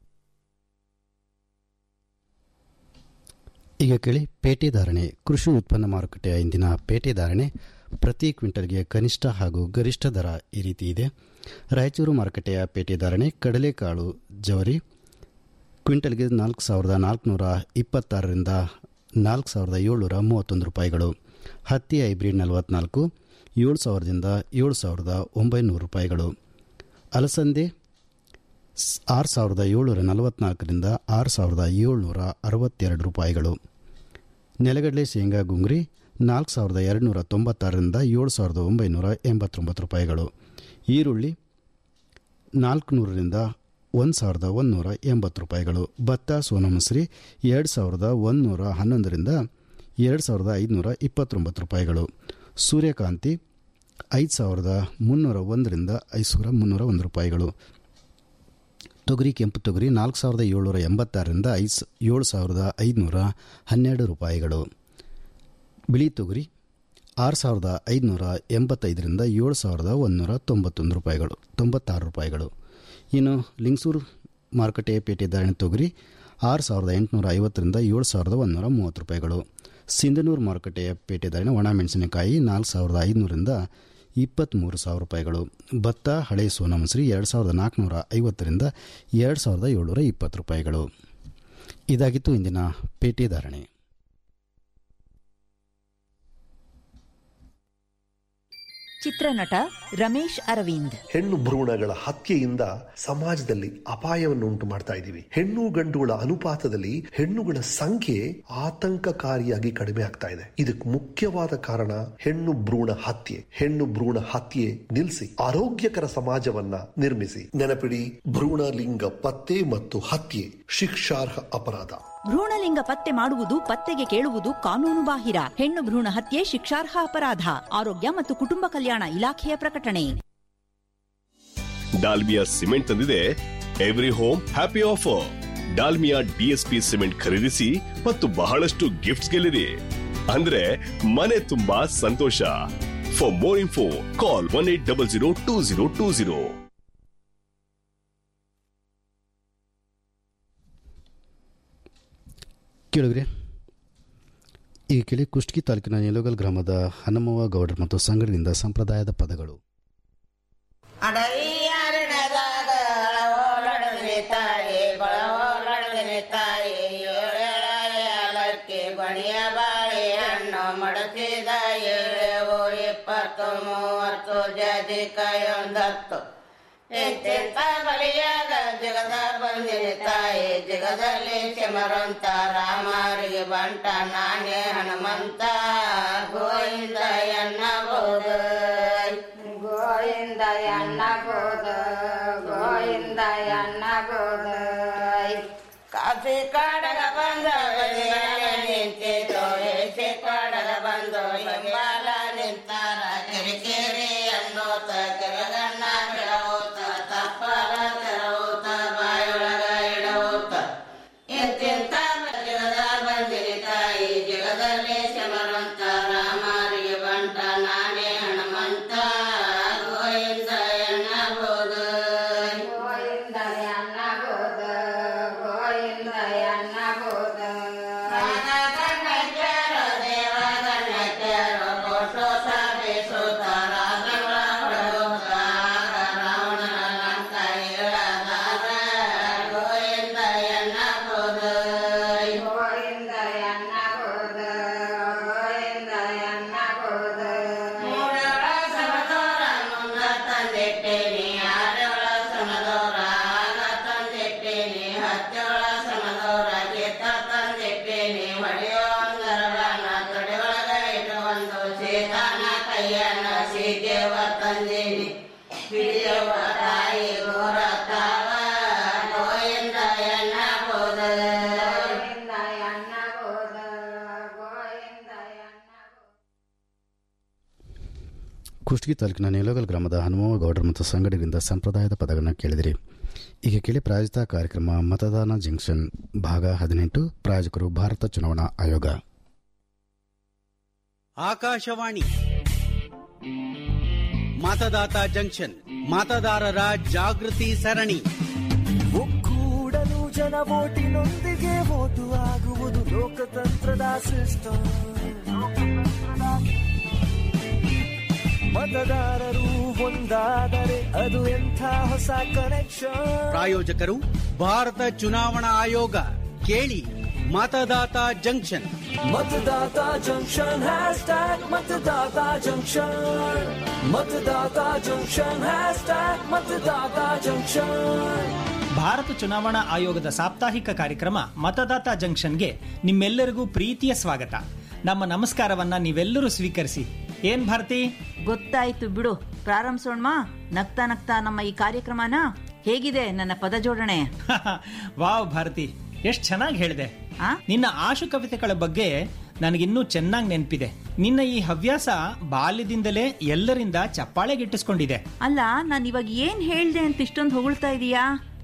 ಈಗ ಕೇಳಿ ಪೇಟೆ ಧಾರಣೆ ಕೃಷಿ ಉತ್ಪನ್ನ ಮಾರುಕಟ್ಟೆಯ ಇಂದಿನ ಪೇಟೆ ಧಾರಣೆ ಪ್ರತಿ ಕ್ವಿಂಟಲ್ಗೆ ಕನಿಷ್ಠ ಹಾಗೂ ಗರಿಷ್ಠ ದರ ಈ ರೀತಿ ಇದೆ ರಾಯಚೂರು ಮಾರುಕಟ್ಟೆಯ ಪೇಟೆ ಧಾರಣೆ ಕಡಲೆಕಾಳು ಜವರಿ ಕ್ವಿಂಟಲ್ಗೆ ನಾಲ್ಕು ಸಾವಿರದ ನಾಲ್ಕುನೂರ ಇಪ್ಪತ್ತಾರರಿಂದ ನಾಲ್ಕು ಸಾವಿರದ ಏಳ್ನೂರ ಮೂವತ್ತೊಂದು ರೂಪಾಯಿಗಳು ಹತ್ತಿ ಹೈಬ್ರಿಡ್ ನಲವತ್ನಾಲ್ಕು ಏಳು ಸಾವಿರದಿಂದ ಏಳು ಸಾವಿರದ ಒಂಬೈನೂರು ರೂಪಾಯಿಗಳು ಅಲಸಂದೆ ಸ್- ಆರು ಸಾವಿರದ ಏಳ್ನೂರ ನಲವತ್ನಾಲ್ಕರಿಂದ ಆರು ಸಾವಿರದ ಏಳ್ನೂರ ಅರವತ್ತೆರಡು ರೂಪಾಯಿಗಳು ನೆಲಗಡಲೆ ಶೇಂಗಾ ಗುಂಗ್ರಿ ನಾಲ್ಕು ಸಾವಿರದ ಎರಡುನೂರ ತೊಂಬತ್ತಾರರಿಂದ ಏಳು ಸಾವಿರದ ಒಂಬೈನೂರ ಎಂಬತ್ತೊಂಬತ್ತು ರೂಪಾಯಿಗಳು ಈರುಳ್ಳಿ ನಾಲ್ಕುನೂರರಿಂದ ಒಂದು ಸಾವಿರದ ಒಂದುನೂರ ಎಂಬತ್ತು ರೂಪಾಯಿಗಳು ಭತ್ತ ಸೋನಮಸೂರಿ ಎರಡು ಸಾವಿರದ ಒಂದುನೂರ ಹನ್ನೊಂದರಿಂದ ಎರಡು ಸಾವಿರದ ಐದುನೂರ ಇಪ್ಪತ್ತೊಂಬತ್ತು ರೂಪಾಯಿಗಳು ಸೂರ್ಯಕಾಂತಿ ಐದು ಸಾವಿರದ ಮುನ್ನೂರ ಒಂದರಿಂದ ಐದು ಸಾವಿರ ಮುನ್ನೂರ ಒಂದು ರೂಪಾಯಿಗಳು ತೊಗರಿ ಕೆಂಪು ತೊಗರಿ ನಾಲ್ಕು ಸಾವಿರದ ಏಳ್ನೂರ ಎಂಬತ್ತಾರರಿಂದ ಐದು ಏಳು ಸಾವಿರದ ಐದುನೂರ ಹನ್ನೆರಡು ರೂಪಾಯಿಗಳು ಬಿಳಿ ತೊಗರಿ ಆರು ಸಾವಿರದ ಐದುನೂರ ಎಂಬತ್ತೈದರಿಂದ ಏಳು ಸಾವಿರದ ಒಂದುನೂರ ತೊಂಬತ್ತೊಂದು ರೂಪಾಯಿಗಳು ತೊಂಬತ್ತಾರು ರೂಪಾಯಿಗಳು ಇನ್ನು ಲಿಂಗಸೂರು ಮಾರುಕಟ್ಟೆ ಪೇಟೆ ಧಾರಣೆ ತೊಗರಿ ಆರು ಸಾವಿರದ ಎಂಟುನೂರ ಐವತ್ತರಿಂದ ಏಳು ಸಾವಿರದ ಒಂದುನೂರ ಮೂವತ್ತು ರೂಪಾಯಿಗಳು ಸಿಂಧನೂರು ಮಾರುಕಟ್ಟೆಯ ಪೇಟೆ ಧಾರಣೆ ಒಣ ಮೆಣಸಿನಕಾಯಿ ನಾಲ್ಕು ಸಾವಿರದ ಐದುನೂರಿಂದ ಇಪ್ಪತ್ತ್ಮೂರು ಸಾವಿರ ರೂಪಾಯಿಗಳು ಭತ್ತ ಹಳೆ ಸೋನಾ ಮಸೂರಿ ಎರಡು ಸಾವಿರದ ನಾಲ್ಕುನೂರ ಐವತ್ತರಿಂದ ಎರಡು ಸಾವಿರದ ಏಳ್ನೂರ ಇಪ್ಪತ್ತು ರೂಪಾಯಿಗಳು ಇದಾಗಿತ್ತು ಇಂದಿನ ಪೇಟೆ ಧಾರಣೆ ಚಿತ್ರನಟ ರಮೇಶ್ ಅರವಿಂದ್ ಹೆಣ್ಣು ಭ್ರೂಣಗಳ ಹತ್ಯೆಯಿಂದ ಸಮಾಜದಲ್ಲಿ ಅಪಾಯವನ್ನು ಉಂಟು ಮಾಡ್ತಾ ಇದ್ದೀವಿ ಹೆಣ್ಣು ಗಂಡುಗಳ ಅನುಪಾತದಲ್ಲಿ ಹೆಣ್ಣುಗಳ ಸಂಖ್ಯೆ ಆತಂಕಕಾರಿಯಾಗಿ ಕಡಿಮೆ ಆಗ್ತಾ ಇದೆ ಇದಕ್ಕೆ ಮುಖ್ಯವಾದ ಕಾರಣ ಹೆಣ್ಣು ಭ್ರೂಣ ಹತ್ಯೆ ಹೆಣ್ಣು ಭ್ರೂಣ ಹತ್ಯೆ ನಿಲ್ಲಿಸಿ ಆರೋಗ್ಯಕರ ಸಮಾಜವನ್ನ ನಿರ್ಮಿಸಿ ನೆನಪಿಡಿ ಭ್ರೂಣ ಲಿಂಗ ಪತ್ತೆ ಮತ್ತು ಹತ್ಯೆ ಶಿಕ್ಷಾರ್ಹ ಅಪರಾಧ ಭ್ರೂಣಲಿಂಗ ಪತ್ತೆ ಮಾಡುವುದು ಪತ್ತೆಗೆ ಕೇಳುವುದು ಕಾನೂನು ಬಾಹಿರ ಹೆಣ್ಣು ಭ್ರೂಣ ಹತ್ಯೆ ಶಿಕ್ಷಾರ್ಹ ಅಪರಾಧ ಆರೋಗ್ಯ ಮತ್ತು ಕುಟುಂಬ ಕಲ್ಯಾಣ ಇಲಾಖೆಯ ಪ್ರಕಟಣೆ ಡಾಲ್ಮಿಯಾ ಸಿಮೆಂಟ್ ತಂದಿದೆ every home happy offer Dalmia DSP cement ಖರೀದಿಸಿ ಮತ್ತು ಬಹಳಷ್ಟು ಗಿಫ್ಟ್ಸ್ ಗೆಲ್ಲಿರಿ ಅಂದ್ರೆ ಮನೆ ತುಂಬಾ ಸಂತೋಷ for more info call one eight double zero two zero two zero ಕೇಳಿದ್ರೆ ಈಗ ಕೇಳಿ ಕುಷ್ಟಗಿ ತಾಲೂಕಿನ ನೆಲೋಗಲ್ ಗ್ರಾಮದ ಹನುಮವ್ವ ಗೌಡರ್ ಮತ್ತು ಸಂಗಡದಿಂದ ಸಂಪ್ರದಾಯದ ಪದಗಳು ಅಡವಿಯಾರಡದಾಗ ಓಲಡನೆ ತಾಯಿ ಬಳೋಲಡನೆ ತಾಯಿ ಏಳಕ್ಕೆ ಬಣಿಯ ಬಾಳೆ ಹಣ್ಣು ಮಡಚಿದ ಏಳು ಇಪ್ಪತ್ತು ಮೂವತ್ತು ಜದಿಕಾಯೊಂದತ್ತು ಎಂತೆಂತ ಬಲಿಯಾಗ ಜಗದ ಬಂದಿನಿ ತಾಯಿ ಜಗದಲ್ಲಿ ಚಮರಂತ ರಾಮರಿಗೆ ಬಂಟ ನಾನೇ ಹನುಮಂತ ಗೋವಿಂದ ಎನ್ನಬಹುದು ಗೋವಿಂದ ಎನ್ನಬಹುದು ಗೋವಿಂದ ಎನ್ನಬಹುದು ಕಾಫಿ ಕಾಡಗ ಬಂದ ನಿಂತಿತು ಏಸಿ ಕಾಡಗ ಬಂದು ಹಿಂಬಾಲ ನಿಂತಾರ ಕಿರಿಕಿರಿ ಅನ್ನೋತ ಕಿರಗಣ್ಣ ಬಿಡವೋತ ತಪ್ಪಲ ತೆರವೋತ ಬಾಯೊಳಗ ಇಡವೋತ ಎಂತೆಂತ ಜಗದ ಬಂದಿರಿ ತಾಯಿ ಜಗದಲ್ಲಿ ಶಮರಂತ ರಾಮರಿಗೆ ಬಂಟ ನಾನೇ ಹನುಮಂತ ಗೋವಿಂದ ಎನ್ನಬಹುದು ಗೋವಿಂದ ಎನ್ನಬಹುದು ಗೋವಿಂದ ಎನ್ನಬಹುದು ಗಣ್ಣಕ್ಯರು ದೇವ ಗಣ್ಣಕ್ಯರು ಕೋಟೋ ಸಭೆ ಸೂತ ರಾಗಗಳ ಹೊಡೆದೋತ ರಾವಣನ ಲಂಕ ಇಳದಾರ ಗೋವಿಂದ ಎನ್ನಬಹುದು ಗೋವಿಂದ ಎನ್ನಬಹುದು ಗೋವಿಂದ ಎನ್ನಬಹುದು ಮೂರೊಳ ಸಮದೋರ ಮುಂದ ತಂದಿಟ್ಟೇನಿ ಆರೊಳ ಸಮದೋರ ಆಗ ತಂದಿಟ್ಟೇನಿ ಹತ್ತೊಳ ಸಮದೋರ ಕಿತ್ತ ತಂದಿಟ್ಟೇನಿ ಹೊಡೆಯೋಂದರಳನ ತೊಡೆಯೊಳಗ ಇಟ್ಟುಕೊಂಡು ಸೀತಾನ ಕೈಯನ್ನ ಸೀತೆವ ತಂದೀನಿ ಹಿಡಿಯುವ ತಾಯಿ ಘೋರ ತಾವ ಗೋವಿಂದ ಎನ್ನಬೋದ ಗೋವಿಂದ ಎನ್ನಬೋದ ಗೋವಿಂದ ಕುಷ್ಟಗಿ ತಾಲೂಕಿನ ನೆಲೋಗಲ್ ಗ್ರಾಮದ ಹನುಮವ್ವ ಗೌಡರ್ ಮತ್ತು ಸಂಗಡರಿಂದ ಸಂಪ್ರದಾಯದ ಪದಗಳನ್ನು ಕೇಳಿದಿರಿ ಈಗ ಕೇಳಿ ಪ್ರಾಯೋಜಿತ ಕಾರ್ಯಕ್ರಮ ಮತದಾನ ಜಂಕ್ಷನ್ ಭಾಗ ಹದಿನೆಂಟು ಪ್ರಾಯೋಜಕರು ಭಾರತ ಚುನಾವಣಾ ಆಯೋಗ ಆಕಾಶವಾಣಿ ಮತದಾತ ಜಂಕ್ಷನ್ ಮತದಾರರ ಜಾಗೃತಿ ಸರಣಿ ಒಕ್ಕೂಡಲು ಜನ ಓಟಿನೊಂದಿಗೆ ಓಟು ಆಗುವುದು ಲೋಕತಂತ್ರದ ಸಿಸ್ಟಮ್ ಮತದಾರರು ಒಂದಾದರೆ ಅದು ಎಂಥ ಹೊಸ ಕನೆಕ್ಷನ್ ಪ್ರಾಯೋಜಕರು ಭಾರತ ಚುನಾವಣಾ ಆಯೋಗ ಕೇಳಿ Matdata junction Matdata junction hashtag Matdata junction Matdata junction hashtag Matdata junction Bharat ಚುನಾವಣಾ ಆಯೋಗದ ಸಾಪ್ತಾಹಿಕ ಕಾರ್ಯಕ್ರಮ ಮತದಾತ ಜಂಕ್ಷನ್ಗೆ ನಿಮ್ಮೆಲ್ಲರಿಗೂ ಪ್ರೀತಿಯ ಸ್ವಾಗತ ನಮ್ಮ ನಮಸ್ಕಾರವನ್ನ ನೀವೆಲ್ಲರೂ ಸ್ವೀಕರಿಸಿ ಏನ್ ಭಾರತಿ ಗೊತ್ತಾಯ್ತು ಬಿಡು ಪ್ರಾರಂಭಿಸೋಣ ನಗ್ತಾ ನಗ್ತಾ ನಮ್ಮ ಈ ಕಾರ್ಯಕ್ರಮನ ಹೇಗಿದೆ ನನ್ನ ಪದ ಜೋಡಣೆ ವಾವ್ ಭಾರತಿ ಎಷ್ಟ್ ಚೆನ್ನಾಗಿ ಹೇಳಿದೆ ನಿನ್ನ ಆಶು ಕವಿತೆಗಳ ಬಗ್ಗೆ ನನಗಿನ್ನೂ ಚೆನ್ನಾಗಿ ನೆನಪಿದೆ ನಿನ್ನ ಈ ಹವ್ಯಾಸ ಬಾಲ್ಯದಿಂದಲೇ ಎಲ್ಲರಿಂದ ಚಪ್ಪಾಳೆ ಗಿಟ್ಟಿಸ್ಕೊಂಡಿದೆ ಅಲ್ಲ ನಾನು ಇವಾಗ ಏನ್ ಹೇಳ್ದೆ ಅಂತ ಇಷ್ಟೊಂದು ಹೊಗಳ್ತಾ ಇದೀಯಾ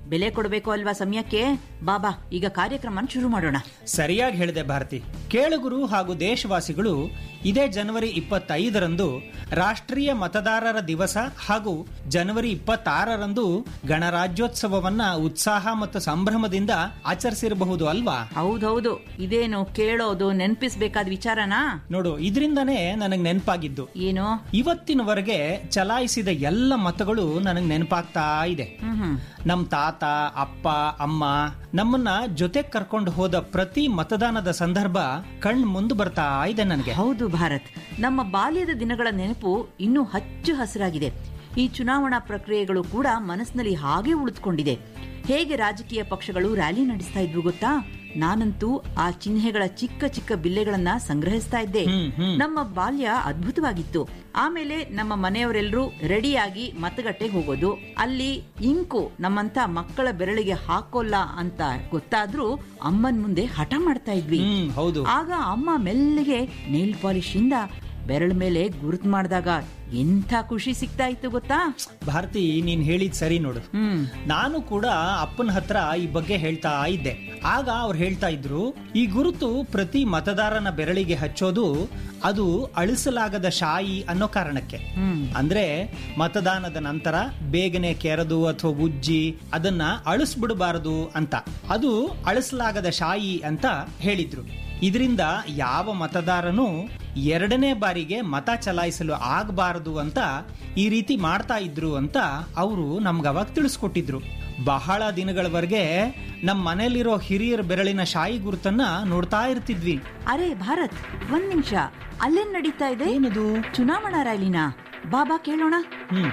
ಬೆಲೆ ಕೊಡಬೇಕು ಅಲ್ವಾ ಸಮಯಕ್ಕೆ ಬಾಬಾ ಈಗ ಕಾರ್ಯಕ್ರಮ ಶುರು ಮಾಡೋಣ ಸರಿಯಾಗಿ ಹೇಳಿದೆ ಭಾರತಿ ಕೇಳುಗರು ಹಾಗೂ ದೇಶವಾಸಿಗಳು ಇದೇ ಜನವರಿ ಇಪ್ಪತ್ತೈದರಂದು ರಾಷ್ಟ್ರೀಯ ಮತದಾರರ ದಿವಸ ಹಾಗೂ ಜನವರಿ ಇಪ್ಪತ್ತಾರರಂದು ಗಣರಾಜ್ಯೋತ್ಸವವನ್ನ ಉತ್ಸಾಹ ಮತ್ತು ಸಂಭ್ರಮದಿಂದ ಆಚರಿಸಿರಬಹುದು ಅಲ್ವಾ ಹೌದೌದು ಇದೇನು ಕೇಳೋದು ನೆನ್ಪಿಸ್ಬೇಕಾದ ವಿಚಾರನಾ ನೋಡು ಇದರಿಂದನೇ ನನಗೆ ನೆನಪಾಗಿದ್ದು ಏನು ಇವತ್ತಿನವರೆಗೆ ಚಲಾಯಿಸಿದ ಎಲ್ಲ ಮತಗಳು ನನಗೆ ನೆನಪಾಗ್ತಾ ಇದೆ ನಮ್ ತಾತ ಅಪ್ಪ ಅಮ್ಮ ನಮ್ಮನ್ನ ಜೊತೆ ಕರ್ಕೊಂಡು ಹೋದ ಪ್ರತಿ ಮತದಾನದ ಸಂದರ್ಭ ಕಣ್ ಮುಂದೆ ಬರ್ತಾ ಇದೆ ನನಗೆ ಹೌದು ಭಾರತ್ ನಮ್ಮ ಬಾಲ್ಯದ ದಿನಗಳ ನೆನಪು ಇನ್ನೂ ಹಚ್ಚು ಹಸಿರಾಗಿದೆ ಈ ಚುನಾವಣಾ ಪ್ರಕ್ರಿಯೆಗಳು ಕೂಡ ಮನಸ್ಸಿನಲ್ಲಿ ಹಾಗೆ ಉಳಿದುಕೊಂಡಿದೆ ಹೇಗೆ ರಾಜಕೀಯ ಪಕ್ಷಗಳು ರ್ಯಾಲಿ ನಡೆಸ್ತಾ ಇದ್ವು ಗೊತ್ತಾ ನಾನಂತೂ ಆ ಚಿಹ್ನೆಗಳ ಚಿಕ್ಕ ಚಿಕ್ಕ ಬಿಲ್ಲೆಗಳನ್ನ ಸಂಗ್ರಹಿಸ್ತಾ ಇದ್ದೆ ನಮ್ಮ ಬಾಲ್ಯ ಅದ್ಭುತವಾಗಿತ್ತು ಆಮೇಲೆ ನಮ್ಮ ಮನೆಯವರೆಲ್ಲರೂ ರೆಡಿಯಾಗಿ ಮತಗಟ್ಟೆಗೆ ಹೋಗೋದು ಅಲ್ಲಿ ಇಂಕು ನಮ್ಮಂತ ಮಕ್ಕಳ ಬೆರಳಿಗೆ ಹಾಕೋಲ್ಲ ಅಂತ ಗೊತ್ತಾದ್ರೂ ಅಮ್ಮನ್ ಮುಂದೆ ಹಠ ಮಾಡ್ತಾ ಇದ್ವಿ ಹೌದು ಆಗ ಅಮ್ಮ ಮೆಲ್ಲಗೆ ನೇಲ್ ಪಾಲಿಶ್ ಇಂದ ಬೆರಳ ಮೇಲೆ ಗುರುತು ಮಾಡಿದಾಗ ಎಂಥ ಖುಷಿ ಸಿಗ್ತಾ ಇತ್ತು ಗೊತ್ತಾ ಭಾರತಿ ನೀನ್ ಹೇಳಿದ್ ಸರಿ ನೋಡು ನಾನು ಕೂಡ ಅಪ್ಪನ ಹತ್ರ ಈ ಬಗ್ಗೆ ಹೇಳ್ತಾ ಇದ್ದೆ ಆಗ ಅವ್ರು ಹೇಳ್ತಾ ಇದ್ರು ಈ ಗುರುತು ಪ್ರತಿ ಮತದಾರನ ಬೆರಳಿಗೆ ಹಚ್ಚೋದು ಅದು ಅಳಿಸಲಾಗದ ಶಾಯಿ ಅನ್ನೋ ಕಾರಣಕ್ಕೆ ಅಂದ್ರೆ ಮತದಾನದ ನಂತರ ಬೇಗನೆ ಕೆರೆದು ಅಥವಾ ಉಜ್ಜಿ ಅದನ್ನ ಅಳಿಸ್ಬಿಡಬಾರದು ಅಂತ ಅದು ಅಳಿಸಲಾಗದ ಶಾಯಿ ಅಂತ ಹೇಳಿದ್ರು ಇದರಿಂದ ಯಾವ ಮತದಾರನು ಎರಡನೇ ಬಾರಿಗೆ ಮತ ಚಲಾಯಿಸಲು ಆಗಬಾರದು ಅಂತ ಈ ರೀತಿ ಮಾಡ್ತಾ ಇದ್ರು ಅಂತ ಅವರು ನಮ್ಗೆ ಅವಾಗ ತಿಳಿಸ್ಕೊಟ್ಟಿದ್ರು ಬಹಳ ದಿನಗಳವರೆಗೆ ನಮ್ಮ ಮನೇಲಿರೋ ಹಿರಿಯರ ಬೆರಳಿನ ಶಾಯಿ ಗುರುತನ್ನ ನೋಡ್ತಾ ಇರ್ತಿದ್ವಿ ಅರೆ ಭಾರತ್ ಒಂದ್ ನಿಮಿಷ ಅಲ್ಲೇನ್ ನಡೀತಾ ಇದೆ ಏನದು ಚುನಾವಣಾ ರ್ಯಾಲಿನ ಬಾಬಾ ಕೇಳೋಣ ಹ್ಮ್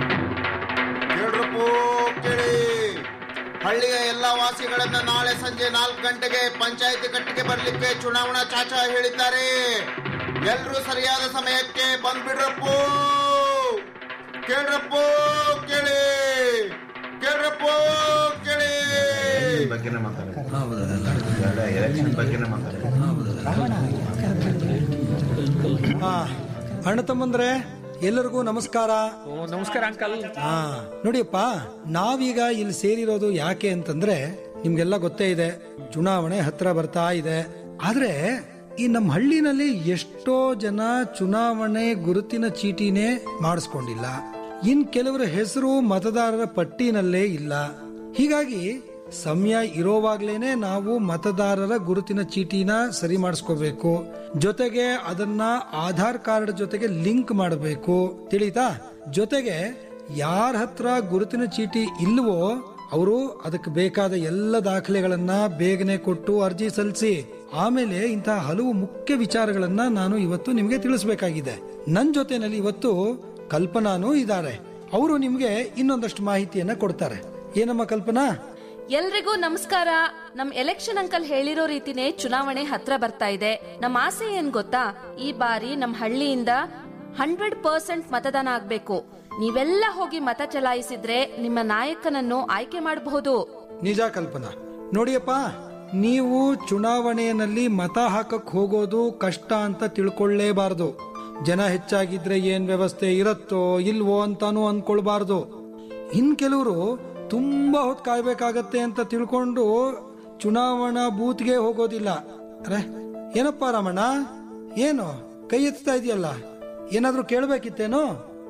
ಕೇಳ್ರಪ್ಪೋ ಕೇಳಿ ಹಳ್ಳಿಯ ಎಲ್ಲಾ ವಾಸಿಗಳನ್ನ ನಾಳೆ ಸಂಜೆ ನಾಲ್ಕು ಗಂಟೆಗೆ ಪಂಚಾಯತಿ ಕಟ್ಟಿಗೆ ಬರ್ಲಿಕ್ಕೆ ಚುನಾವಣಾ ಚಾಚಾ ಹೇಳಿದ್ದಾರೆ ಎಲ್ರೂ ಸರಿಯಾದ ಸಮಯಕ್ಕೆ ಬಂದ್ಬಿಡ್ರಪ್ಪೋ ಕೇಳ್ರಪ್ಪೋ ಕೇಳಿ ಕೇಳ್ರಪ್ಪೋ ಕೇಳಿ ಬಗ್ಗೆನೇ ಎಲೆಕ್ಷನ್ ಬಗ್ಗೆನೇ ಹಾ ಅಣ್ಣ ತಮ್ಮಂದ್ರೆ ಎಲ್ಲರಿಗೂ ನಮಸ್ಕಾರ ನಮಸ್ಕಾರ ಅಂಕಲ್ ಹಾ ನೋಡಿಯಪ್ಪ ನಾವೀಗ ಇಲ್ಲಿ ಸೇರಿರೋದು ಯಾಕೆ ಅಂತಂದ್ರೆ ನಿಮ್ಗೆಲ್ಲ ಗೊತ್ತೇ ಇದೆ ಚುನಾವಣೆ ಹತ್ರ ಬರ್ತಾ ಇದೆ ಆದ್ರೆ ಈ ನಮ್ಮ ಹಳ್ಳಿನಲ್ಲಿ ಎಷ್ಟೋ ಜನ ಚುನಾವಣೆ ಗುರುತಿನ ಚೀಟಿನೇ ಮಾಡಿಸ್ಕೊಂಡಿಲ್ಲ ಇನ್ ಕೆಲವರ ಹೆಸರು ಮತದಾರರ ಪಟ್ಟಿನಲ್ಲೇ ಇಲ್ಲ ಹೀಗಾಗಿ ಸಮಯ ಇರೋವಾಗ್ಲೇನೆ ನಾವು ಮತದಾರರ ಗುರುತಿನ ಚೀಟಿನ ಸರಿ ಮಾಡಿಸ್ಕೋಬೇಕು ಜೊತೆಗೆ ಅದನ್ನ ಆಧಾರ್ ಕಾರ್ಡ್ ಜೊತೆಗೆ ಲಿಂಕ್ ಮಾಡಬೇಕು ತಿಳಿತಾ ಜೊತೆಗೆ ಯಾರ ಹತ್ರ ಗುರುತಿನ ಚೀಟಿ ಇಲ್ವೋ ಅವರು ಅದಕ್ಕೆ ಬೇಕಾದ ಎಲ್ಲ ದಾಖಲೆಗಳನ್ನ ಬೇಗನೆ ಕೊಟ್ಟು ಅರ್ಜಿ ಸಲ್ಲಿಸಿ ಆಮೇಲೆ ಇಂತಹ ಹಲವು ಮುಖ್ಯ ವಿಚಾರಗಳನ್ನ ನಾನು ಇವತ್ತು ನಿಮಗೆ ತಿಳಿಸಬೇಕಾಗಿದೆ ನನ್ ಜೊತೆನಲ್ಲಿ ಇವತ್ತು ಕಲ್ಪನಾನು ಇದ್ದಾರೆ ಅವರು ನಿಮ್ಗೆ ಇನ್ನೊಂದಷ್ಟು ಮಾಹಿತಿಯನ್ನ ಕೊಡ್ತಾರೆ ಏನಮ್ಮ ಕಲ್ಪನಾ ಎಲ್ರಿಗೂ ನಮಸ್ಕಾರ ನಮ್ ಎಲೆಕ್ಷನ್ ಅಂಕಲ್ ಹೇಳಿರೋ ರೀತಿನೇ ಚುನಾವಣೆ ಹತ್ರ ಬರ್ತಾ ಇದೆ ನಮ್ಮ ಆಸೆ ಏನ್ ಗೊತ್ತಾ ಈ ಬಾರಿ ನಮ್ ಹಳ್ಳಿಯಿಂದ ಹಂಡ್ರೆಡ್ ಪರ್ಸೆಂಟ್ ಮತದಾನ ಆಗ್ಬೇಕು ನೀವೆಲ್ಲ ಹೋಗಿ ಮತ ಚಲಾಯಿಸಿದ್ರೆ ನಿಮ್ಮ ನಾಯಕನನ್ನು ಆಯ್ಕೆ ಮಾಡಬಹುದು ನಿಜ ಕಲ್ಪನಾ ನೋಡಿಯಪ್ಪ ನೀವು ಚುನಾವಣೆಯಲ್ಲಿ ಮತ ಹಾಕಕ್ ಹೋಗೋದು ಕಷ್ಟ ಅಂತ ತಿಳ್ಕೊಳ್ಳೇಬಾರದು ಜನ ಹೆಚ್ಚಾಗಿದ್ರೆ ಏನ್ ವ್ಯವಸ್ಥೆ ಇರತ್ತೋ ಇಲ್ವೋ ಅಂತಾನು ಅನ್ಕೊಳ್ಬಾರ್ದು ಇನ್ ಕೆಲವರು ತುಂಬಾ ಹೊತ್ತು ಕಾಯ್ಬೇಕಾಗತ್ತೆ ಅಂತ ತಿಳ್ಕೊಂಡು ಚುನಾವಣಾ ಬೂತ್ಗೆ ಹೋಗೋದಿಲ್ಲ ಅರೆ ಏನಪ್ಪ ರಾಮಣ್ಣ ಏನು ಕೈ ಎತ್ತಾ ಇದೆಯಲ್ಲ ಏನಾದ್ರೂ ಕೇಳ್ಬೇಕಿತ್ತೇನೋ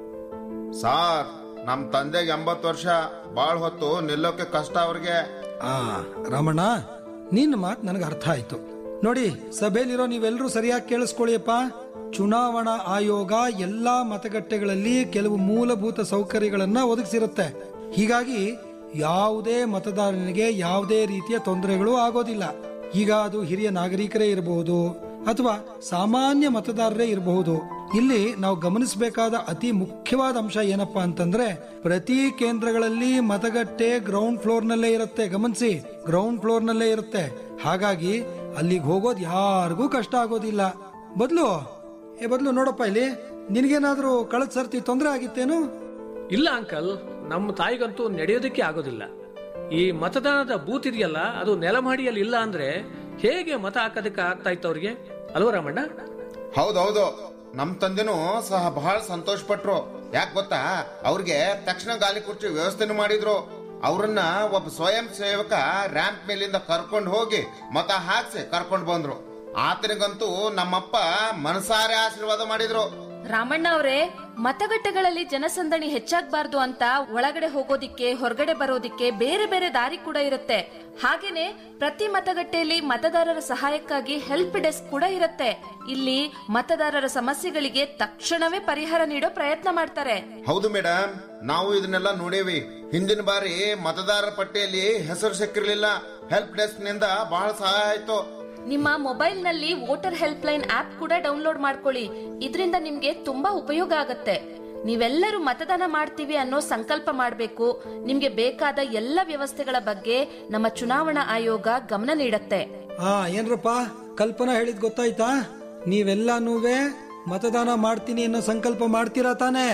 ಸಾರ್ ನಮ್ ತಂದೆಗೆ ಎಂಬತ್ತು ವರ್ಷ ಬಾಳ್ ಹೊತ್ತು ನಿಲ್ಲೋಕೆ ಕಷ್ಟ ಅವ್ರಿಗೆ ಆ ರಾಮಣ್ಣ ನಿನ್ನ ಮಾತು ನನಗೆ ಅರ್ಥ ಆಯ್ತು ನೋಡಿ ಸಭೆಯಲ್ಲಿರೋ ನೀವೆಲ್ಲರೂ ಸರಿಯಾಗಿ ಕೇಳಿಸ್ಕೊಳ್ಳಿಯಪ್ಪ ಚುನಾವಣಾ ಆಯೋಗ ಎಲ್ಲಾ ಮತಗಟ್ಟೆಗಳಲ್ಲಿ ಕೆಲವು ಮೂಲಭೂತ ಸೌಕರ್ಯಗಳನ್ನ ಒದಗಿಸಿರುತ್ತೆ ಹೀಗಾಗಿ ಯಾವುದೇ ಮತದಾರನಿಗೆ ಯಾವುದೇ ರೀತಿಯ ತೊಂದರೆಗಳು ಆಗೋದಿಲ್ಲ ಈಗ ಅದು ಹಿರಿಯ ನಾಗರಿಕರೇ ಇರಬಹುದು ಅಥವಾ ಸಾಮಾನ್ಯ ಮತದಾರರೇ ಇರಬಹುದು ಇಲ್ಲಿ ನಾವು ಗಮನಿಸಬೇಕಾದ ಅತಿ ಮುಖ್ಯವಾದ ಅಂಶ ಏನಪ್ಪಾ ಅಂತಂದ್ರೆ ಪ್ರತಿ ಕೇಂದ್ರಗಳಲ್ಲಿ ಮತಗಟ್ಟೆ ಗ್ರೌಂಡ್ ಫ್ಲೋರ್ ನಲ್ಲೇ ಇರುತ್ತೆ ಗಮನಿಸಿ ಗ್ರೌಂಡ್ ಫ್ಲೋರ್ ನಲ್ಲೇ ಇರುತ್ತೆ ಹಾಗಾಗಿ ಅಲ್ಲಿಗೆ ಹೋಗೋದು ಯಾರಿಗೂ ಕಷ್ಟ ಆಗೋದಿಲ್ಲ ಬದ್ಲು ಏ ಬದ್ಲು ನೋಡಪ್ಪ ಇಲ್ಲಿ ನಿನಗೇನಾದ್ರೂ ಕಳೆದ ಸರ್ತಿ ತೊಂದರೆ ಆಗಿತ್ತೇನು ಇಲ್ಲ ಅಂಕಲ್ ನಮ್ಮ ತಾಯಿಗಂತೂ ನಡೆಯೋದಕ್ಕೆ ಆಗೋದಿಲ್ಲ ಈ ಮತದಾನದ ಬೂತ್ ಇದೆಯಲ್ಲ ಅದು ನೆಲಮಹಡಿಯಲ್ಲಿ ಇಲ್ಲ ಅಂದ್ರೆ ಹೇಗೆ ಮತ ಹಾಕೋದಕ್ಕೆ ಆಗ್ತಾ ಇತ್ತು ಅವ್ರಿಗೆ ಅಲ್ವಾ ರಾಮಣ್ಣ ಹೌದೌದು ನಮ್ ತಂದೆನೂ ಸಹ ಬಹಳ ಸಂತೋಷ ಪಟ್ರು ಯಾಕೆ ಗೊತ್ತಾ ಅವ್ರಿಗೆ ತಕ್ಷಣ ಗಾಲಿ ಕುರ್ಚಿ ವ್ಯವಸ್ಥೆನೂ ಮಾಡಿದ್ರು ಅವ್ರನ್ನ ಒಬ್ಬ ಸ್ವಯಂ ಸೇವಕ ರ್ಯಾಂಪ್ ಮೇಲಿಂದ ಕರ್ಕೊಂಡು ಹೋಗಿ ಮತ ಹಾಕ್ಸಿ ಕರ್ಕೊಂಡು ಬಂದ್ರು ಆತನಿಗಂತೂ ನಮ್ಮಪ್ಪ ಮನಸಾರೆ ಆಶೀರ್ವಾದ ಮಾಡಿದ್ರು ರಾಮಣ್ಣ ಅವರೇ ಮತಗಟ್ಟೆಗಳಲ್ಲಿ ಜನಸಂದಣಿ ಹೆಚ್ಚಾಗಬಾರ್ದು ಅಂತ ಒಳಗಡೆ ಹೋಗೋದಿಕ್ಕೆ ಹೊರಗಡೆ ಬರೋದಿಕ್ಕೆ ಬೇರೆ ಬೇರೆ ದಾರಿ ಕೂಡ ಇರುತ್ತೆ ಹಾಗೇನೆ ಪ್ರತಿ ಮತಗಟ್ಟೆಯಲ್ಲಿ ಮತದಾರರ ಸಹಾಯಕ್ಕಾಗಿ ಹೆಲ್ಪ್ ಡೆಸ್ಕ್ ಕೂಡ ಇರುತ್ತೆ ಇಲ್ಲಿ ಮತದಾರರ ಸಮಸ್ಯೆಗಳಿಗೆ ತಕ್ಷಣವೇ ಪರಿಹಾರ ನೀಡೋ ಪ್ರಯತ್ನ ಮಾಡ್ತಾರೆ ಹೌದು ಮೇಡಮ್ ನಾವು ಇದನ್ನೆಲ್ಲ ನೋಡೇವಿ ಹಿಂದಿನ ಬಾರಿ ಮತದಾರರ ಪಟ್ಟಿಯಲ್ಲಿ ಹೆಸರು ಸಿಕ್ಕಿರ್ಲಿಲ್ಲ ಹೆಲ್ಪ್ ಡೆಸ್ಕ್ ನಿಂದ ಬಹಳ ಸಹಾಯ ಆಯ್ತು ನಿಮ್ಮ ಮೊಬೈಲ್ ನಲ್ಲಿ ವೋಟರ್ ಹೆಲ್ಪ್ ಲೈನ್ ಆಪ್ ಕೂಡ ಡೌನ್ಲೋಡ್ ಮಾಡ್ಕೊಳ್ಳಿ ಇದರಿಂದ ನಿಮ್ಗೆ ತುಂಬಾ ಉಪಯೋಗ ಆಗತ್ತೆ ನೀವೆಲ್ಲರೂ ಮತದಾನ ಮಾಡ್ತೀವಿ ಅನ್ನೋ ಸಂಕಲ್ಪ ಮಾಡಬೇಕು ನಿಮ್ಗೆ ಬೇಕಾದ ಎಲ್ಲ ವ್ಯವಸ್ಥೆಗಳ ಬಗ್ಗೆ ನಮ್ಮ ಚುನಾವಣಾ ಆಯೋಗ ಗಮನ ನೀಡತ್ತೆ ಹಾ ಏನ್ರಪ್ಪ ಕಲ್ಪನಾ ಹೇಳಿದ್ ಗೊತ್ತಾಯ್ತಾ ನೀವೆಲ್ಲಾನೂವೆ ಮತದಾನ ಮಾಡ್ತೀನಿ ಅನ್ನೋ ಸಂಕಲ್ಪ ಮಾಡ್ತೀರಾ ತಾನೇ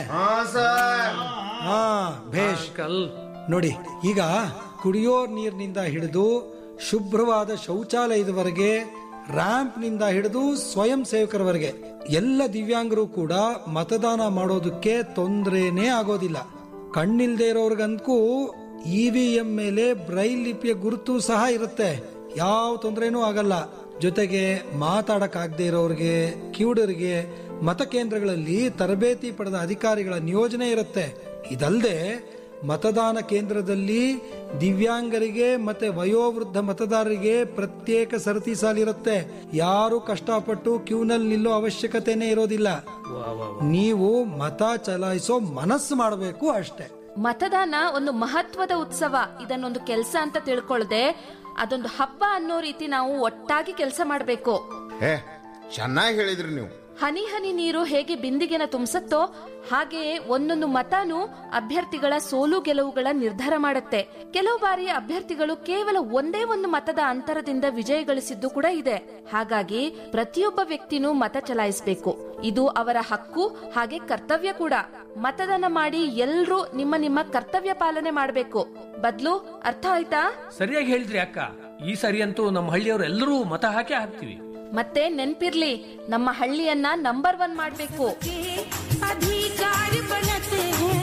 ಹಾ ಭೇಷ್ ನೋಡಿ ಈಗ ಕುಡಿಯೋ ನೀರಿನಿಂದ ಹಿಡಿದು ಶುಭ್ರವಾದ ಶೌಚಾಲಯದವರೆಗೆ ರ್ಯಾಂಪ್ನಿಂದ ಹಿಡಿದು ಸ್ವಯಂ ಸೇವಕರವರೆಗೆ ಎಲ್ಲ ದಿವ್ಯಾಂಗರು ಕೂಡ ಮತದಾನ ಮಾಡೋದಕ್ಕೆ ತೊಂದರೆನೇ ಆಗೋದಿಲ್ಲ ಕಣ್ಣಿಲ್ದೇ ಇರೋರ್ಗಂತೂ ಇವಿಎಂ ಮೇಲೆ ಬ್ರೈಲ್ ಲಿಪಿಯ ಗುರುತು ಸಹ ಇರುತ್ತೆ ಯಾವ ತೊಂದರೆನೂ ಆಗಲ್ಲ ಜೊತೆಗೆ ಮಾತಾಡಕ್ಕಾಗದೇ ಇರೋರಿಗೆ ಕಿವುಡರಿಗೆ ಮತಕೇಂದ್ರಗಳಲ್ಲಿ ತರಬೇತಿ ಪಡೆದ ಅಧಿಕಾರಿಗಳ ನಿಯೋಜನೆ ಇರುತ್ತೆ ಇದಲ್ಲದೆ ಮತದಾನ ಕೇಂದ್ರದಲ್ಲಿ ದಿವ್ಯಾಂಗರಿಗೆ ಮತ್ತೆ ವಯೋವೃದ್ಧ ಮತದಾರರಿಗೆ ಪ್ರತ್ಯೇಕ ಸರತಿ ಸಾಲಿರುತ್ತೆ ಯಾರು ಕಷ್ಟಪಟ್ಟು ಕ್ಯೂನಲ್ಲಿ ನಿಲ್ಲೋ ಅವಶ್ಯಕತೆನೇ ಇರೋದಿಲ್ಲ ನೀವು ಮತ ಚಲಾಯಿಸೋ ಮನಸ್ಸು ಮಾಡಬೇಕು ಅಷ್ಟೇ ಮತದಾನ ಒಂದು ಮಹತ್ವದ ಉತ್ಸವ ಇದನ್ನೊಂದು ಕೆಲಸ ಅಂತ ತಿಳ್ಕೊಳ್ದೆ ಅದೊಂದು ಹಬ್ಬ ಅನ್ನೋ ರೀತಿ ನಾವು ಒಟ್ಟಾಗಿ ಕೆಲಸ ಮಾಡಬೇಕು ಏ ಚೆನ್ನಾಗಿ ಹೇಳಿದ್ರಿ ನೀವು ಹನಿ ಹನಿ ನೀರು ಹೇಗೆ ಬಿಂದಿಗೆನ ತುಂಬಿಸತ್ತೋ ಹಾಗೆಯೇ ಒಂದೊಂದು ಮತನೂ ಅಭ್ಯರ್ಥಿಗಳ ಸೋಲು ಗೆಲುವುಗಳ ನಿರ್ಧಾರ ಮಾಡುತ್ತೆ ಕೆಲವು ಬಾರಿ ಅಭ್ಯರ್ಥಿಗಳು ಕೇವಲ ಒಂದೇ ಒಂದು ಮತದ ಅಂತರದಿಂದ ವಿಜಯ ಗಳಿಸಿದ್ದು ಕೂಡ ಇದೆ ಹಾಗಾಗಿ ಪ್ರತಿಯೊಬ್ಬ ವ್ಯಕ್ತಿನೂ ಮತ ಚಲಾಯಿಸಬೇಕು ಇದು ಅವರ ಹಕ್ಕು ಹಾಗೆ ಕರ್ತವ್ಯ ಕೂಡ ಮತದಾನ ಮಾಡಿ ಎಲ್ರೂ ನಿಮ್ಮ ನಿಮ್ಮ ಕರ್ತವ್ಯ ಪಾಲನೆ ಮಾಡಬೇಕು ಬದ್ಲು ಅರ್ಥ ಆಯ್ತಾ ಸರಿಯಾಗಿ ಹೇಳಿದ್ರಿ ಅಕ್ಕ ಈ ಸರಿ ಅಂತೂ ನಮ್ಮ ಹಳ್ಳಿಯವರು ಎಲ್ಲರೂ ಮತ ಹಾಕಿ ಹಾಕ್ತಿವಿ ಮತ್ತೆ ನೆನ್ಪಿರ್ಲಿ ನಮ್ಮ ಹಳ್ಳಿಯನ್ನ ನಂಬರ್ ಒನ್ ಮಾಡ್ಬೇಕು अधिकार बनते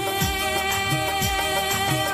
हैं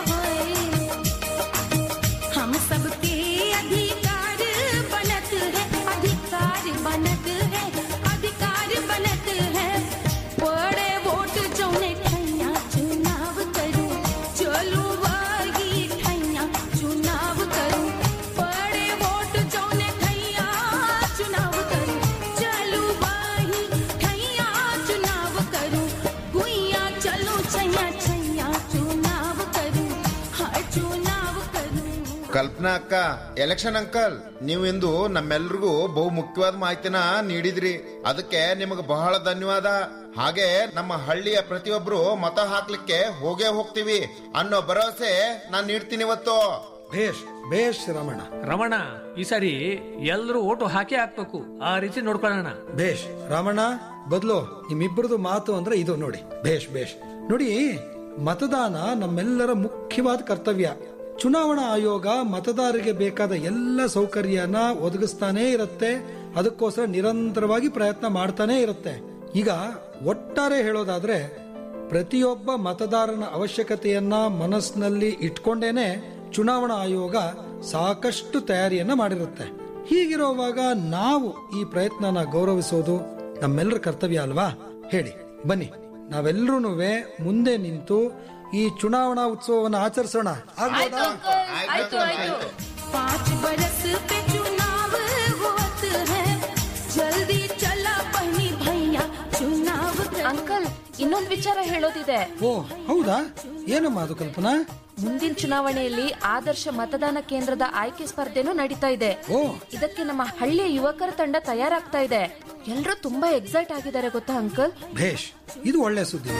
हम सबके अधिकार बनत है अधिकार बनत है अधिकार बनत है बड़े वोट जौने ठैया चुनाव करूं चलू वही ठैया चुनाव करूं बड़े वोट जौने ठैया चुनाव करूं चलू वही ठैया चुनाव करूं गुइया चलो छैया छैया चुनाव करूं हर चुनाव करूं ಕಲ್ಪನಾ ಅಕ್ಕ ಎಲೆಕ್ಷನ್ ಅಂಕಲ್ ನೀವು ಇಂದು ನಮ್ಮೆಲ್ರಿಗೂ ಬಹು ಮುಖ್ಯವಾದ ಮಾಹಿತಿನ ನೀಡಿದ್ರಿ ಅದಕ್ಕೆ ನಿಮಗೆ ಬಹಳ ಧನ್ಯವಾದ ಹಾಗೆ ನಮ್ಮ ಹಳ್ಳಿಯ ಪ್ರತಿಯೊಬ್ರು ಮತ ಹಾಕ್ಲಿಕ್ಕೆ ಹೋಗೇ ಹೋಗ್ತೀವಿ ಅನ್ನೋ ಭರವಸೆ ನಾನ್ ನೀಡ್ತೀನಿ ಇವತ್ತು ಭೇಷ್ ಭೇಷ್ ರಮಣ ರಮಣ ಈ ಸರಿ ಎಲ್ಲರೂ ಓಟು ಹಾಕಿ ಹಾಕ್ಬೇಕು ಆ ರೀತಿ ನೋಡ್ಕೊಳ್ಳೋಣ ಭೇಷ್ ರಾಮಣ್ಣ ಬದಲು ನಿಮ್ಮಿಬ್ಬರದು ಮಾತು ಅಂದ್ರೆ ಇದು ನೋಡಿ ಭೇಷ್ ಭೇಷ್ ನೋಡಿ ಮತದಾನ ನಮ್ಮೆಲ್ಲರ ಮುಖ್ಯವಾದ ಕರ್ತವ್ಯ ಚುನಾವಣಾ ಆಯೋಗ ಮತದಾರರಿಗೆ ಬೇಕಾದ ಎಲ್ಲ ಸೌಕರ್ಯನ ಒದಗಿಸ್ತಾನೇ ಇರುತ್ತೆ ಅದಕ್ಕೋಸ್ಕರ ನಿರಂತರವಾಗಿ ಪ್ರಯತ್ನ ಮಾಡ್ತಾನೆ ಇರುತ್ತೆ ಈಗ ಒಟ್ಟಾರೆ ಹೇಳೋದಾದ್ರೆ ಪ್ರತಿಯೊಬ್ಬ ಮತದಾರನ ಅವಶ್ಯಕತೆಯನ್ನ ಮನಸ್ಸಿನಲ್ಲಿ ಇಟ್ಕೊಂಡೇನೆ ಚುನಾವಣಾ ಆಯೋಗ ಸಾಕಷ್ಟು ತಯಾರಿಯನ್ನ ಮಾಡಿರುತ್ತೆ ಹೀಗಿರುವಾಗ ನಾವು ಈ ಪ್ರಯತ್ನನ ಗೌರವಿಸೋದು ನಮ್ಮೆಲ್ಲರ ಕರ್ತವ್ಯ ಅಲ್ವಾ ಹೇಳಿ ಬನ್ನಿ ನಾವೆಲ್ಲರೂ ಮುಂದೆ ನಿಂತು ಈ ಚುನಾವಣಾ ಉತ್ಸವವನ್ನು ಆಚರಿಸೋಣ ಆಗ್ಬೋದಾ? ಆಯ್ತು ಆಯ್ತು पाँच बरस पे चुनाव होत है जल्दी चला बहनी भैया चुनाव ಅಂಕಲ್ ಇನ್ನೊಂದು ವಿಚಾರ ಹೇಳೋದಿದೆ ಓ ಹೌದಾ ಏನಮ್ಮ ಅದು ಕಲ್ಪನಾ ಮುಂದಿನ ಚುನಾವಣೆಯಲ್ಲಿ ಆದರ್ಶ ಮತದಾನ ಕೇಂದ್ರದ ಆಯ್ಕೆ ಸ್ಪರ್ಧೆನೂ ನಡೀತಾ ಇದೆ ಇದಕ್ಕೆ ನಮ್ಮ ಹಳ್ಳಿಯ ಯುವಕರ ತಂಡ ತಯಾರಾಗ್ತಾ ಇದೆ ಎಲ್ರೂ ತುಂಬಾ ಎಕ್ಸೈಟ್ ಆಗಿದ್ದಾರೆ ಗೊತ್ತಾ ಅಂಕಲ್ ಭೇಷ್ ಇದು ಒಳ್ಳೆ ಸುದ್ದಿ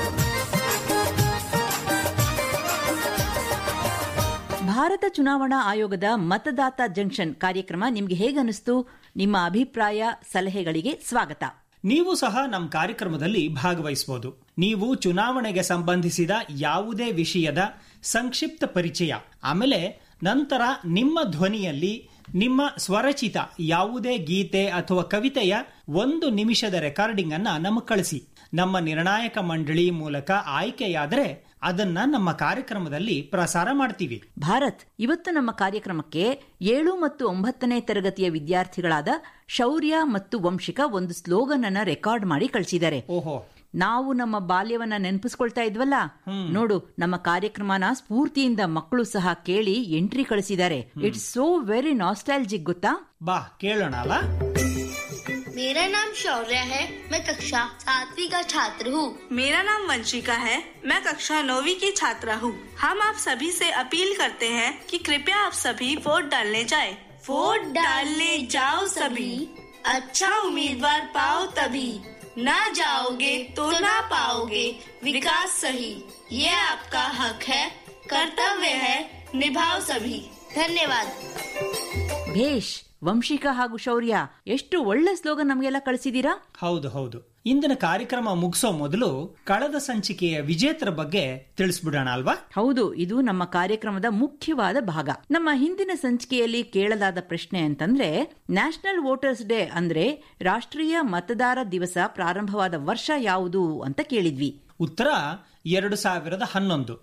ಭಾರತ ಚುನಾವಣಾ ಆಯೋಗದ ಮತದಾತ ಜಂಕ್ಷನ್ ಕಾರ್ಯಕ್ರಮ ನಿಮ್ಗೆ ಹೇಗನಿಸ್ತು ನಿಮ್ಮ ಅಭಿಪ್ರಾಯ ಸಲಹೆಗಳಿಗೆ ಸ್ವಾಗತ ನೀವು ಸಹ ನಮ್ಮ ಕಾರ್ಯಕ್ರಮದಲ್ಲಿ ಭಾಗವಹಿಸಬಹುದು ನೀವು ಚುನಾವಣೆಗೆ ಸಂಬಂಧಿಸಿದ ಯಾವುದೇ ವಿಷಯದ ಸಂಕ್ಷಿಪ್ತ ಪರಿಚಯ ಆಮೇಲೆ ನಂತರ ನಿಮ್ಮ ಧ್ವನಿಯಲ್ಲಿ ನಿಮ್ಮ ಸ್ವರಚಿತ ಯಾವುದೇ ಗೀತೆ ಅಥವಾ ಕವಿತೆಯ ಒಂದು ನಿಮಿಷದ ರೆಕಾರ್ಡಿಂಗ್ ಅನ್ನ ನಮಗೆ ಕಳಿಸಿ ನಮ್ಮ ನಿರ್ಣಾಯಕ ಮಂಡಳಿ ಮೂಲಕ ಆಯ್ಕೆಯಾದರೆ ಅದನ್ನ ನಮ್ಮ ಕಾರ್ಯಕ್ರಮದಲ್ಲಿ ಪ್ರಸಾರ ಮಾಡ್ತೀವಿ ಭಾರತ್ ಇವತ್ತು ನಮ್ಮ ಕಾರ್ಯಕ್ರಮಕ್ಕೆ ಏಳು ಮತ್ತು ಒಂಬತ್ತನೇ ತರಗತಿಯ ವಿದ್ಯಾರ್ಥಿಗಳಾದ ಶೌರ್ಯ ಮತ್ತು ವಂಶಿಕಾ ಒಂದು ಸ್ಲೋಗನ್ ಅನ್ನ ರೆಕಾರ್ಡ್ ಮಾಡಿ ಕಳಿಸಿದ್ದಾರೆ ಓಹೋ ನಾವು ನಮ್ಮ ಬಾಲ್ಯವನ್ನ ನೆನಪಿಸ್ಕೊಳ್ತಾ ಇದ್ವಲ್ಲ ನೋಡು ನಮ್ಮ ಕಾರ್ಯಕ್ರಮನ ಸ್ಫೂರ್ತಿಯಿಂದ ಮಕ್ಕಳು ಸಹ ಕೇಳಿ ಎಂಟ್ರಿ ಕಳಿಸಿದ್ದಾರೆ ಇಟ್ಸ್ ಸೋ ವೆರಿ ನಾಸ್ಟಾಲಜಿಕ್ ಗೊತ್ತಾ ಬಾ ಕೇಳೋಣ ಅಲ್ಲ मेरा नाम शौर्य है मैं कक्षा सातवीं का छात्र हूँ मेरा नाम वंशिका है मैं कक्षा नौवीं की छात्रा हूँ हम आप सभी से अपील करते हैं कि कृपया आप सभी वोट डालने जाएं। वोट डालने जाओ सभी अच्छा उम्मीदवार पाओ तभी ना जाओगे तो ना पाओगे विकास सही ये आपका हक है कर्तव्य है निभाओ सभी धन्यवाद ಭೇಷ್ ವಂಶಿಕಾ ಹಾಗೂ ಶೌರ್ಯ ಎಷ್ಟು ಒಳ್ಳೆ ಸ್ಲೋಗನ್ ನಮಗೆಲ್ಲ ಕಳಿಸಿದೀರಾ ಹೌದು ಹೌದು ಇಂದಿನ ಕಾರ್ಯಕ್ರಮ ಮುಗಿಸೋ ಮೊದಲು ಕಳೆದ ಸಂಚಿಕೆಯ ವಿಜೇತರ ಬಗ್ಗೆ ತಿಳಿಸ್ಬಿಡೋಣ ಅಲ್ವಾ ಹೌದು ಇದು ನಮ್ಮ ಕಾರ್ಯಕ್ರಮದ ಮುಖ್ಯವಾದ ಭಾಗ ನಮ್ಮ ಹಿಂದಿನ ಸಂಚಿಕೆಯಲ್ಲಿ ಕೇಳಲಾದ ಪ್ರಶ್ನೆ ಅಂತಂದ್ರೆ ನ್ಯಾಷನಲ್ ವೋಟರ್ಸ್ ಡೇ ಅಂದ್ರೆ ರಾಷ್ಟ್ರೀಯ ಮತದಾರ ದಿವಸ ಪ್ರಾರಂಭವಾದ ವರ್ಷ ಯಾವುದು ಅಂತ ಕೇಳಿದ್ವಿ ಉತ್ತರ ಎರಡು ಸಾವಿರದ ಹನ್ನೊಂದು